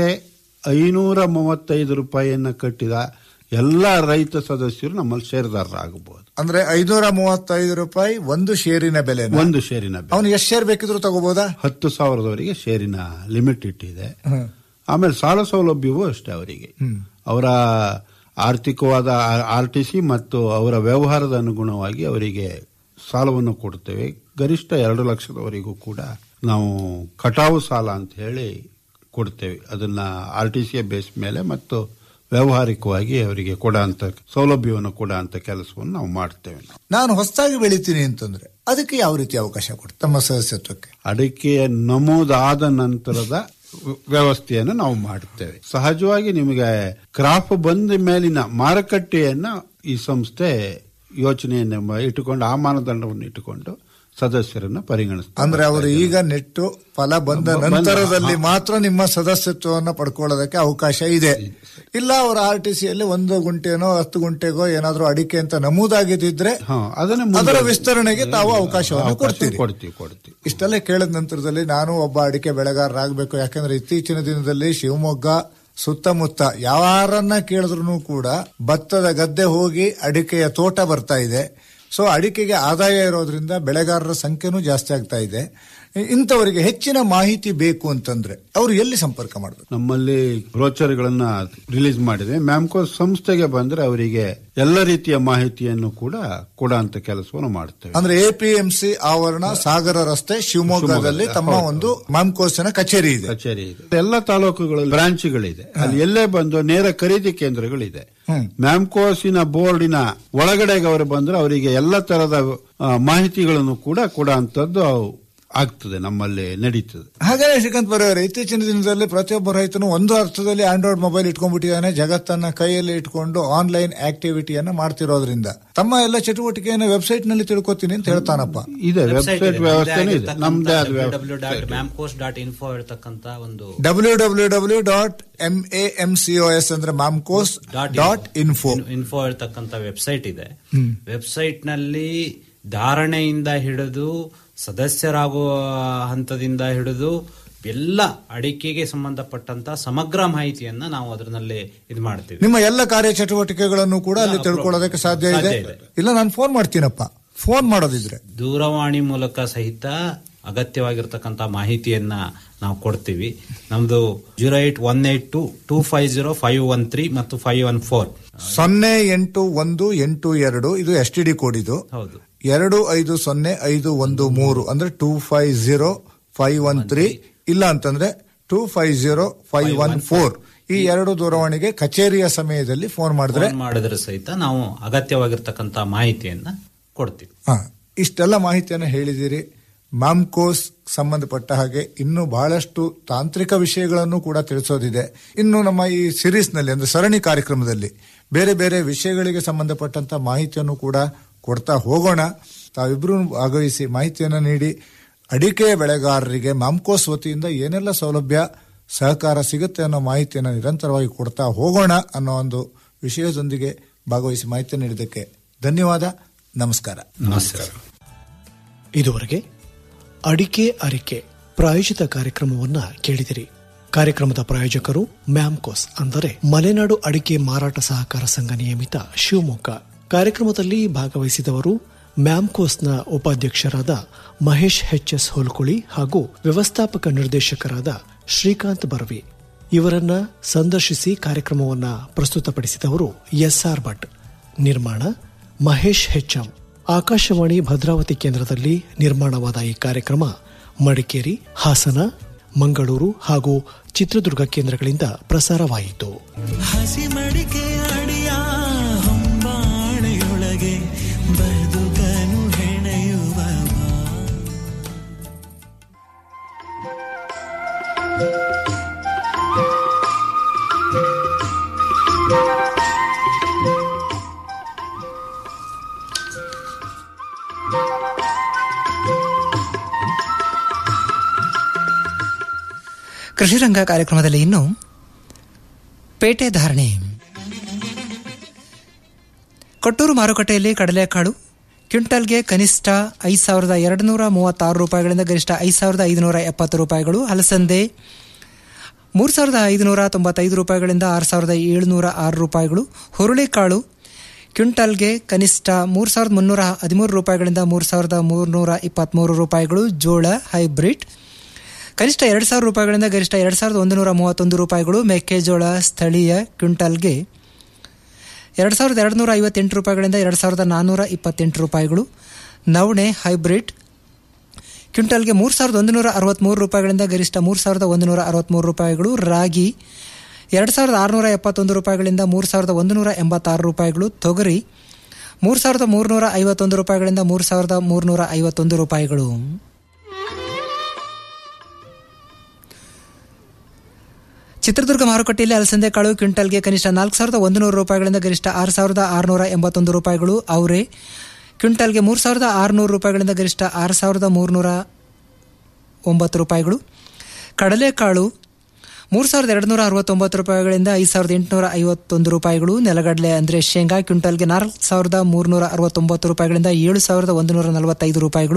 ಐನೂರ ಮೂವತ್ತೈದು ರೂಪಾಯಿಯನ್ನ ಕಟ್ಟಿದ ಎಲ್ಲ ರೈತ ಸದಸ್ಯರು ನಮ್ಮಲ್ಲಿ ಷೇರುದಾರರಾಗಬಹುದು
ಅಂದ್ರೆ ಐನೂರ ಮೂವತ್ತೈದು ರೂಪಾಯಿ ಒಂದು ಶೇರಿನ ಬೆಲೆ
ಒಂದು ಷೇರಿನ ಬೆಲೆ.
ಅವನು ಎಷ್ಟು ಶೇರ್ ಬೇಕಿದ್ರು ತಗೋಬಹುದಾ
ಹತ್ತು ಸಾವಿರದವರೆಗೆ ಷೇರಿನ ಲಿಮಿಟ್ ಇಟ್ಟಿದೆ ಆಮೇಲೆ ಸಾಲ ಸೌಲಭ್ಯವೂ ಅಷ್ಟೇ ಅವರಿಗೆ ಅವರ ಆರ್ಥಿಕವಾದ ಆರ್ ಟಿ ಸಿ ಮತ್ತು ಅವರ ವ್ಯವಹಾರದ ಅನುಗುಣವಾಗಿ ಅವರಿಗೆ ಸಾಲವನ್ನು ಕೊಡ್ತೇವೆ ಗರಿಷ್ಠ ಎರಡು ಲಕ್ಷದವರೆಗೂ ಕೂಡ ನಾವು ಕಟಾವು ಸಾಲ ಅಂತ ಹೇಳಿ ಕೊಡ್ತೇವೆ ಅದನ್ನ ಆರ್ ಟಿ ಸಿಯ ಬೇಸ್ ಮೇಲೆ ಮತ್ತು ವ್ಯಾವಹಾರಿಕವಾಗಿ ಅವರಿಗೆ ಕೊಡ ಅಂತ ಸೌಲಭ್ಯವನ್ನು ಕೊಡ ಅಂತ ಕೆಲಸವನ್ನು ನಾವು ಮಾಡ್ತೇವೆ ನಾವು
ನಾನು ಹೊಸದಾಗಿ ಬೆಳಿತೀನಿ ಅಂತಂದ್ರೆ ಅದಕ್ಕೆ ಯಾವ ರೀತಿ ಅವಕಾಶ ಕೊಡ್ತಾರೆ ತಮ್ಮ ಸದಸ್ಯತ್ವಕ್ಕೆ
ಅಡಿಕೆಯ ನಮೂದಾದ ನಂತರದ ವ್ಯ- ವ್ಯವಸ್ಥೆಯನ್ನು ನಾವು ಮಾಡುತ್ತೇವೆ ಸಹಜವಾಗಿ ನಿಮಗೆ ಕ್ರಾಪ್ ಬಂದ ಮೇಲಿನ ಮಾರುಕಟ್ಟೆಯನ್ನ ಈ ಸಂಸ್ಥೆ ಯೋಚನೆಯನ್ನು ಮ- ಇಟ್ಟುಕೊಂಡು ಆ ಮಾನದಂಡವನ್ನು ಇಟ್ಟುಕೊಂಡು ಸದಸ್ಯರನ್ನ ಪರಿಗಣಿಸ್ತಾರೆ
ಅಂದ್ರೆ ಅವರು ಈಗ ನೆಟ್ಟು ಫಲ ಬಂದ
ಬಂದ-
ನಂತರದಲ್ಲಿ
ಹಾ.
ಮಾತ್ರ ನಿಮ್ಮ ಸದಸ್ಯತ್ವವನ್ನು ಪಡ್ಕೊಳ್ಳೋದಕ್ಕೆ ಅವಕಾಶ ಇದೆ ಇಲ್ಲ ಅವರ ಆರ್ ಟಿ ಸಿಯಲ್ಲಿ ಒಂದು ಗುಂಟೆನೋ ಹತ್ತು ಗುಂಟೆಗೋ ಏನಾದ್ರೂ ಅಡಿಕೆ ಅಂತ ನಮೂದಾಗಿದ್ದಿದ್ರೆ
ಅದನ್ನ ಮುಂದೆ-
ಅದರ ವಿಸ್ತರಣೆಗೆ ತಾವು ಅವಕಾಶವನ್ನು
ಅವಕಾಶ
ಕೊಡ್ತೀರಿ
ಕೊಡ್ತೀವಿ ಕೊಡ್ತೀವಿ
ಇಷ್ಟೆಲ್ಲ ಕೇಳಿದ ನಂತರದಲ್ಲಿ ನಾನು ಒಬ್ಬ ಅಡಿಕೆ ಬೆಳೆಗಾರರಾಗಬೇಕು ಯಾಕಂದ್ರೆ ಇತ್ತೀಚಿನ ದಿನದಲ್ಲಿ ಶಿವಮೊಗ್ಗ ಸುತ್ತಮುತ್ತ ಯಾರನ್ನ ಕೇಳಿದ್ರು ಕೂಡ ಭತ್ತದ ಗದ್ದೆ ಹೋಗಿ ಅಡಿಕೆಯ ತೋಟ ಬರ್ತಾ ಇದೆ ಸೊ ಅಡಿಕೆಗೆ ಆದಾಯ ಇರೋದ್ರಿಂದ ಬೆಳೆಗಾರರ ಸಂಖ್ಯೆನೂ ಜಾಸ್ತಿ ಆಗ್ತಾ ಇದೆ ಇಂಥವರಿಗೆ ಹೆಚ್ಚಿನ ಮಾಹಿತಿ ಬೇಕು ಅಂತಂದ್ರೆ ಅವರು ಎಲ್ಲಿ ಸಂಪರ್ಕ ಮಾಡಬೇಕು
ನಮ್ಮಲ್ಲಿ ಬ್ರೋಚರ್ಗಳನ್ನ ರಿಲೀಸ್ ಮಾಡಿದೆ ಮ್ಯಾಮ್ಕೋ ಸಂಸ್ಥೆಗೆ ಬಂದ್ರೆ ಅವರಿಗೆ ಎಲ್ಲ ರೀತಿಯ ಮಾಹಿತಿಯನ್ನು ಕೂಡ ಕೊಡಂತ ಕೆಲಸವನ್ನು ಮಾಡ್ತೇವೆ
ಅಂದ್ರೆ ಎಪಿಎಂಸಿ ಆವರಣ ಸಾಗರ ರಸ್ತೆ ಶಿವಮೊಗ್ಗದಲ್ಲಿ ತಮ್ಮ
ಹೌದು.
ಒಂದು ಮಾಮ್ಕೋಸಿನ ಕಚೇರಿ ಇದೆ
ಕಚೇರಿ ಇದೆ ಎಲ್ಲ ತಾಲೂಕುಗಳಲ್ಲಿ ಬ್ರಾಂಚ್ಗಳಿದೆ ಅಲ್ಲಿ ಎಲ್ಲೇ ಬಂದು ನೇರ ಖರೀದಿ ಕೇಂದ್ರಗಳಿದೆ
ಹ್ಮ್.
ಮ್ಯಾಮ್ಕೋಸಿನ ಬೋರ್ಡಿನ ಒಳಗಡೆಗೆ ಅವರು ಬಂದ್ರೆ ಅವರಿಗೆ ಎಲ್ಲ ತರದ ಆ, ಮಾಹಿತಿಗಳನ್ನು ಕೂಡ ಕೊಡುವಂತದ್ದು ಆಗ್ತದೆ ನಮ್ಮಲ್ಲಿ ನಡೀತದೆ
ಹಾಗಾದ್ರೆ ಶ್ರೀಕಾಂತ್ ಬರೆಯವರೇ ಇತ್ತೀಚಿನ ದಿನದಲ್ಲಿ ಪ್ರತಿಯೊಬ್ಬ ರೈತನು ಒಂದು ಅರ್ಥದಲ್ಲಿ ಆಂಡ್ರಾಯ್ಡ್ ಮೊಬೈಲ್ ಇಟ್ಕೊಂಡ್ಬಿಟ್ಟಿದ್ದಾನೆ ಜಗತ್ತನ್ನ ಕೈಯಲ್ಲಿ ಇಟ್ಕೊಂಡು ಆನ್ಲೈನ್ ಆಕ್ಟಿವಿಟಿಯನ್ನ ಮಾಡ್ತಿರೋದ್ರಿಂದ ತಮ್ಮ ಎಲ್ಲ ಚಟುವಟಿಕೆಯನ್ನು ವೆಬ್ಸೈಟ್ ನಲ್ಲಿ ತಿಳ್ಕೊತೀನಿ ಅಂತ ಹೇಳ್ತಾನಪ್ಪ
ಇದೆ ವೆಬ್ಸೈಟ್ ವ್ಯವಸ್ಥೆನೂ ಇದೆ ನಮ್ದೇ ಆದ
ಡಬ್ಲ್ಯೂ ಡಾಟ್
ವ್ಯವಸ್ಥೆ
ಮ್ಯಾಮ್ಕೋಸ್ ಡಾಟ್ ಇನ್ಫೋ ಇರತಕ್ಕಂತ ಒಂದು
W W W dot M A M C O S ಅಂದ್ರೆ ಮಾಮ್ಕೋಸ್ ಡಾಟ್ ಇನ್ಫೋ
ಇನ್ಫೋ ಇರತಕ್ಕಂತ ವೆಬ್ಸೈಟ್ ಇದೆ
ಹ್ಮ್.
ವೆಬ್ಸೈಟ್ ನಲ್ಲಿ ಧಾರಣೆಯಿಂದ ಹಿಡಿದು ಸದಸ್ಯರಾಗುವ ಹಂತದಿಂದ ಹಿಡಿದು ಎಲ್ಲ ಅಡಿಕೆಗೆ ಸಂಬಂಧಪಟ್ಟಂತ ಸಮಗ್ರ ಮಾಹಿತಿಯನ್ನ ನಾವು ಅದರಲ್ಲಿ ಇದು ಮಾಡ್ತೀವಿ
ನಿಮ್ಮ ಎಲ್ಲ ಕಾರ್ಯಚಟುವಟಿಕೆಗಳನ್ನು ಕೂಡ ಅಲ್ಲಿ ತಿಳ್ಕೊಳ್ಳೋದಕ್ಕೆ ಸಾಧ್ಯ ಇದೆ
ಸಾಧ್ಯ ಇದೆ.
ಇಲ್ಲ ನಾನು ಫೋನ್ ಮಾಡ್ತೀನಪ್ಪ ಫೋನ್ ಮಾಡೋದಿದ್ರೆ
ದೂರವಾಣಿ ಮೂಲಕ ಸಹಿತ ಅಗತ್ಯವಾಗಿರ್ತಕ್ಕಂಥ ಮಾಹಿತಿಯನ್ನ ನಾವು ಕೊಡ್ತೀವಿ ನಮ್ದು zero eight one eight two two five zero five one three ಮತ್ತು ಫೈವ್ ಒನ್ ಫೋರ್
ಸೊನ್ನೆ ಎಂಟು ಒಂದು ಎಂಟು ಎರಡು ಇದು ಎಸ್ ಟಿ ಡಿ ಕೋಡ್ ಇದು
ಹೌದು
ಎರಡು ಐದು ಸೊನ್ನೆ ಐದು ಒಂದು ಮೂರು ಅಂದ್ರೆ two five zero five one three ಇಲ್ಲ ಅಂತಂದ್ರೆ two five zero five one four ಈ ಎರಡು ದೂರವಾಣಿಗೆ ಕಚೇರಿಯ ಸಮಯದಲ್ಲಿ ಫೋನ್ ಮಾಡಿದ್ರೆ
ಫೋನ್ ಮಾಡಿದ್ರೆ ಸಹಿತ ನಾವು ಅಗತ್ಯವಾಗಿರ್ತಕ್ಕಂಥ ಮಾಹಿತಿಯನ್ನ ಕೊಡ್ತೀವಿ
ಹಾ ಇಷ್ಟೆಲ್ಲ ಮಾಹಿತಿಯನ್ನು ಹೇಳಿದಿರಿ ಮಾಮ್ಕೋಸ್ ಸಂಬಂಧಪಟ್ಟ ಹಾಗೆ ಇನ್ನು ಬಹಳಷ್ಟು ತಾಂತ್ರಿಕ ವಿಷಯಗಳನ್ನು ಕೂಡ ತಿಳಿಸೋದಿದೆ ಇನ್ನು ನಮ್ಮ ಈ ಸಿರೀಸ್ನಲ್ಲಿ ಅಂದ್ರೆ ಸರಣಿ ಕಾರ್ಯಕ್ರಮದಲ್ಲಿ ಬೇರೆ ಬೇರೆ ವಿಷಯಗಳಿಗೆ ಸಂಬಂಧಪಟ್ಟಂತ ಮಾಹಿತಿಯನ್ನು ಕೂಡ ಕೊಡ್ತಾ ಹೋಗೋಣ ತಾವಿಬ್ರು ಭಾಗವಹಿಸಿ ಮಾಹಿತಿಯನ್ನು ನೀಡಿ ಅಡಿಕೆ ಬೆಳೆಗಾರರಿಗೆ ಮಾಮ್ಕೋಸ್ ವತಿಯಿಂದ ಏನೆಲ್ಲ ಸೌಲಭ್ಯ ಸಹಕಾರ ಸಿಗುತ್ತೆ ಅನ್ನೋ ಮಾಹಿತಿಯನ್ನು ನಿರಂತರವಾಗಿ ಕೊಡ್ತಾ ಹೋಗೋಣ ಅನ್ನೋ ಒಂದು ವಿಷಯದೊಂದಿಗೆ ಭಾಗವಹಿಸಿ ಮಾಹಿತಿ ನೀಡಿದ್ದಕ್ಕೆ ಧನ್ಯವಾದ ನಮಸ್ಕಾರ
ನಮಸ್ಕಾರ
ಇದುವರೆಗೆ ಅಡಿಕೆ ಅರಿಕೆ ಪ್ರಾಯೋಜಿತ ಕಾರ್ಯಕ್ರಮವನ್ನ ಕೇಳಿದಿರಿ ಕಾರ್ಯಕ್ರಮದ ಪ್ರಾಯೋಜಕರು ಮ್ಯಾಮ್ಕೋಸ್ ಅಂದರೆ ಮಲೆನಾಡು ಅಡಿಕೆ ಮಾರಾಟ ಸಹಕಾರ ಸಂಘ ನಿಯಮಿತ ಶಿವಮೊಗ್ಗ ಕಾರ್ಯಕ್ರಮದಲ್ಲಿ ಭಾಗವಹಿಸಿದವರು ಮ್ಯಾಮ್ಕೋಸ್ನ ಉಪಾಧ್ಯಕ್ಷರಾದ ಮಹೇಶ್ ಎಚ್ ಎಸ್ ಹೋಲ್ಕುಳಿ ಹಾಗೂ ವ್ಯವಸ್ಥಾಪಕ ನಿರ್ದೇಶಕರಾದ ಶ್ರೀಕಾಂತ್ ಬರ್ವಿ ಇವರನ್ನ ಸಂದರ್ಶಿಸಿ ಕಾರ್ಯಕ್ರಮವನ್ನ ಪ್ರಸ್ತುತಪಡಿಸಿದವರು ಎಸ್ಆರ್ ಭಟ್ ನಿರ್ಮಾಣ ಮಹೇಶ್ ಹೆಚ್ಎಂ ಆಕಾಶವಾಣಿ ಭದ್ರಾವತಿ ಕೇಂದ್ರದಲ್ಲಿ ನಿರ್ಮಾಣವಾದ ಈ ಕಾರ್ಯಕ್ರಮ ಮಡಿಕೇರಿ ಹಾಸನ ಮಂಗಳೂರು ಹಾಗೂ ಚಿತ್ರದುರ್ಗ ಕೇಂದ್ರಗಳಿಂದ ಪ್ರಸಾರವಾಯಿತು
ಹಸಿ ಮಡಿಕೆ ಅಡಿಯ ಹೊಂಬಾಳೆಯೊಳಗೆ ಬದುಕನು ಹೆಣೆಯುವ
ಕೃಷಿರಂಗ ಕಾರ್ಯಕ್ರಮದಲ್ಲಿ ಇನ್ನು ಪೇಟೆ ಧಾರಣೆ ಕೊಟ್ಟೂರು ಮಾರುಕಟ್ಟೆಯಲ್ಲಿ ಕಡಲೆಕಾಳು ಕ್ವಿಂಟಲ್ಗೆ ಕನಿಷ್ಠ ಐದು ಸಾವಿರದ ಎರಡು ನೂರ ಮೂವತ್ತಾರು ರೂಪಾಯಿಗಳಿಂದ ಗರಿಷ್ಠ ಐದು ಸಾವಿರದ ಐದುನೂರ ಎಪ್ಪತ್ತು ರೂಪಾಯಿಗಳು ಅಲಸಂದೆ ಮೂರು ಸಾವಿರದ ಐದುನೂರ ತೊಂಬತ್ತೈದು ರೂಪಾಯಿಗಳಿಂದ ಆರು ಸಾವಿರದ ಏಳುನೂರ ಆರು ರೂಪಾಯಿಗಳು ಹುರುಳಿಕಾಳು ಕ್ವಿಂಟಲ್ಗೆ ಕನಿಷ್ಠ ಮೂರು ಸಾವಿರದ ಮುನ್ನೂರ ಹದಿಮೂರು ರೂಪಾಯಿಗಳಿಂದ ಮೂರು ಸಾವಿರದ ಮೂರುನೂರ ಇಪ್ಪತ್ತ್ಮೂರು ರೂಪಾಯಿಗಳು ಜೋಳ ಹೈಬ್ರಿಡ್ ಕನಿಷ್ಠ ಎರಡು ಸಾವಿರ ರೂಪಾಯಿಗಳಿಂದ ಗರಿಷ್ಠ ಎರಡು ಸಾವಿರದ ಒಂದು ನೂರ ಮೂವತ್ತೊಂದು ರೂಪಾಯಿಗಳು ಮೆಕ್ಕೆಜೋಳ ಸ್ಥಳೀಯ ಕ್ವಿಂಟಲ್ಗೆ ಎರಡು ಸಾವಿರದ ಎರಡು ನೂರ ಐವತ್ತೆಂಟು ರೂಪಾಯಿಗಳಿಂದ ಎರಡು ಸಾವಿರದ ನಾನ್ನೂರ ಇಪ್ಪತ್ತೆಂಟು ರೂಪಾಯಿಗಳು ನವಣೆ ಹೈಬ್ರಿಡ್ ಕ್ವಿಂಟಲ್ಗೆ ಮೂರು ಸಾವಿರದ ಒಂದು ನೂರ ಅರವತ್ತ್ಮೂರು ರೂಪಾಯಿಗಳಿಂದ ಗರಿಷ್ಠ ಮೂರು ಸಾವಿರದ ಒಂದು ನೂರ ಅರವತ್ತ್ಮೂರು ರೂಪಾಯಿಗಳು ರಾಗಿ ಎರಡು ಸಾವಿರದ ಆರುನೂರ ಎಪ್ಪತ್ತೊಂದು ರೂಪಾಯಿಗಳಿಂದ ಮೂರು ಸಾವಿರದ ಒಂದು ನೂರ ಎಂಬತ್ತಾರು ರೂಪಾಯಿಗಳು ತೊಗರಿ ಮೂರು ಸಾವಿರದ ಮೂರುನೂರ ಐವತ್ತೊಂದು ರೂಪಾಯಿಗಳಿಂದ ಮೂರು ಸಾವಿರದ ಮೂರುನೂರ ಐವತ್ತೊಂದು ರೂಪಾಯಿಗಳು ಚಿತ್ರದುರ್ಗ ಮಾರುಕಟ್ಟೆಯಲ್ಲಿ ಅಲಸಂದೆ ಕಾಳು ಕ್ವಿಂಟಲ್ಗೆ ಕನಿಷ್ಠ ನಾಲ್ಕು ಸಾವಿರದ ಒಂದು ನೂರು ರೂಪಾಯಿಗಳಿಂದ ಗರಿಷ್ಠ ಆರು ಸಾವಿರದ ಆರುನೂರ ಎಂಬತ್ತೊಂದು ರೂಪಾಯಿಗಳು ಅವರೇ ಕ್ವಿಂಟಲ್ಗೆ ಮೂರು ಸಾವಿರದ ಆರುನೂರು ರೂಪಾಯಿಗಳಿಂದ ಗರಿಷ್ಠ ಆರು ಸಾವಿರದ ಮೂರುನೂರ ಒಂಬತ್ತು ರೂಪಾಯಿಗಳು ಕಡಲೆಕಾಳು ಮೂರು ಸಾವಿರದ ಎರಡು ನೂರ ಅರವತ್ತೊಂಬತ್ತು ರೂಪಾಯಿಗಳಿಂದ ಐದು ಸಾವಿರದ ಎಂಟುನೂರ ಐವತ್ತೊಂದು ರೂಪಾಯಿಗಳು ನೆಲಗಡಲೆ ಅಂದರೆ ಶೇಂಗಾ ಕ್ವಿಂಟಲ್ಗೆ ನಾಲ್ಕು ಸಾವಿರದ ಮೂರುನೂರ ಅರವತ್ತೊಂಬತ್ತು ರೂಪಾಯಿಗಳಿಂದ ಏಳು ಸಾವಿರದ ಒಂದು ನೂರ ನಲವತ್ತೈದು ರೂಪಾಯಿಗಳು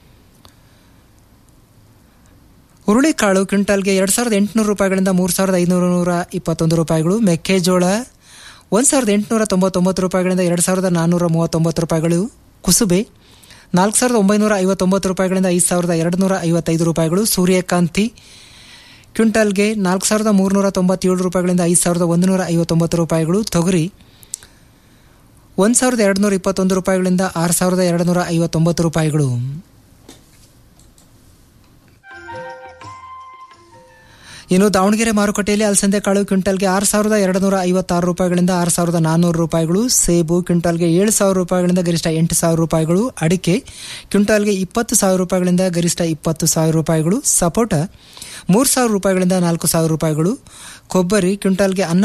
ಹುರುಳಿಕಾಳು ಕ್ವಿಂಟಲ್ಗೆ ಎರಡು ಸಾವಿರದ ಎಂಟುನೂರು ರೂಪಾಯಿಗಳಿಂದ ಮೂರು ಸಾವಿರದ ಐದುನೂರ ನೂರ ಇಪ್ಪತ್ತೊಂದು ರೂಪಾಯಿಗಳು ಮೆಕ್ಕೆಜೋಳ ಒಂದು ಸಾವಿರದ ಎಂಟುನೂರ ತೊಂಬತ್ತೊಂಬತ್ತು ರೂಪಾಯಿಗಳಿಂದ ಎರಡು ಸಾವಿರದ ನಾನ್ನೂರ ಮೂವತ್ತೊಂಬತ್ತು ರೂಪಾಯಿಗಳು ಕುಸುಬೆ ನಾಲ್ಕು ಸಾವಿರದ ಒಂಬೈನೂರ ಐವತ್ತೊಂಬತ್ತು ರೂಪಾಯಿಗಳಿಂದ ಐದು ಸಾವಿರದ ಎರಡು ನೂರ ಐವತ್ತೈದು ರೂಪಾಯಿಗಳು ಸೂರ್ಯಕಾಂತಿ ಕ್ವಿಂಟಲ್ಗೆ ನಾಲ್ಕು ಸಾವಿರದ ಮೂರುನೂರ ತೊಂಬತ್ತೇಳು ರೂಪಾಯಿಗಳಿಂದ ಐದು ಸಾವಿರದ ಒಂದು ನೂರ ಐವತ್ತೊಂಬತ್ತು ರೂಪಾಯಿಗಳು ತೊಗರಿ ಒಂದು ಸಾವಿರದ ಎರಡು ನೂರ ಇಪ್ಪತ್ತೊಂದು ರೂಪಾಯಿಗಳಿಂದ ಆರು ಸಾವಿರದ ಎರಡು ನೂರ ಐವತ್ತೊಂಬತ್ತು ರೂಪಾಯಿಗಳು ಇನ್ನು ದಾವಣಗೆರೆ ಮಾರುಕಟ್ಟೆಯಲ್ಲಿ ಅಲಸಂದೆ ಕಾಳು ಕ್ವಿಂಟಲ್ಗೆ ಆರು ಸಾವಿರದ ಎರಡು ನೂರ ಐವತ್ತಾರು ರೂಪಾಯಿಗಳಿಂದ ಆರು ಸಾವಿರದ ನಾನ್ನೂರು ರೂಪಾಯಿಗಳು ಸೇಬು ಕ್ವಿಂಟಲ್ಗೆ ಏಳು ಸಾವಿರ ರೂಪಾಯಿಗಳಿಂದ ಗರಿಷ್ಠ ಎಂಟು ಸಾವಿರ ರೂಪಾಯಿಗಳು ಅಡಿಕೆ ಕ್ವಿಂಟಲ್ಗೆ ಇಪ್ಪತ್ತು ಸಾವಿರ ರೂಪಾಯಿಗಳಿಂದ ಗರಿಷ್ಠ ಇಪ್ಪತ್ತು ಸಾವಿರ ರೂಪಾಯಿಗಳು ಸಪೋಟ ಮೂರು ಸಾವಿರ ರೂಪಾಯಿಗಳಿಂದ ನಾಲ್ಕು ಸಾವಿರ ರೂಪಾಯಿಗಳು ಕೊಬ್ಬರಿ ಕ್ವಿಂಟಲ್ಗೆ ಹನ್ನೊಂದು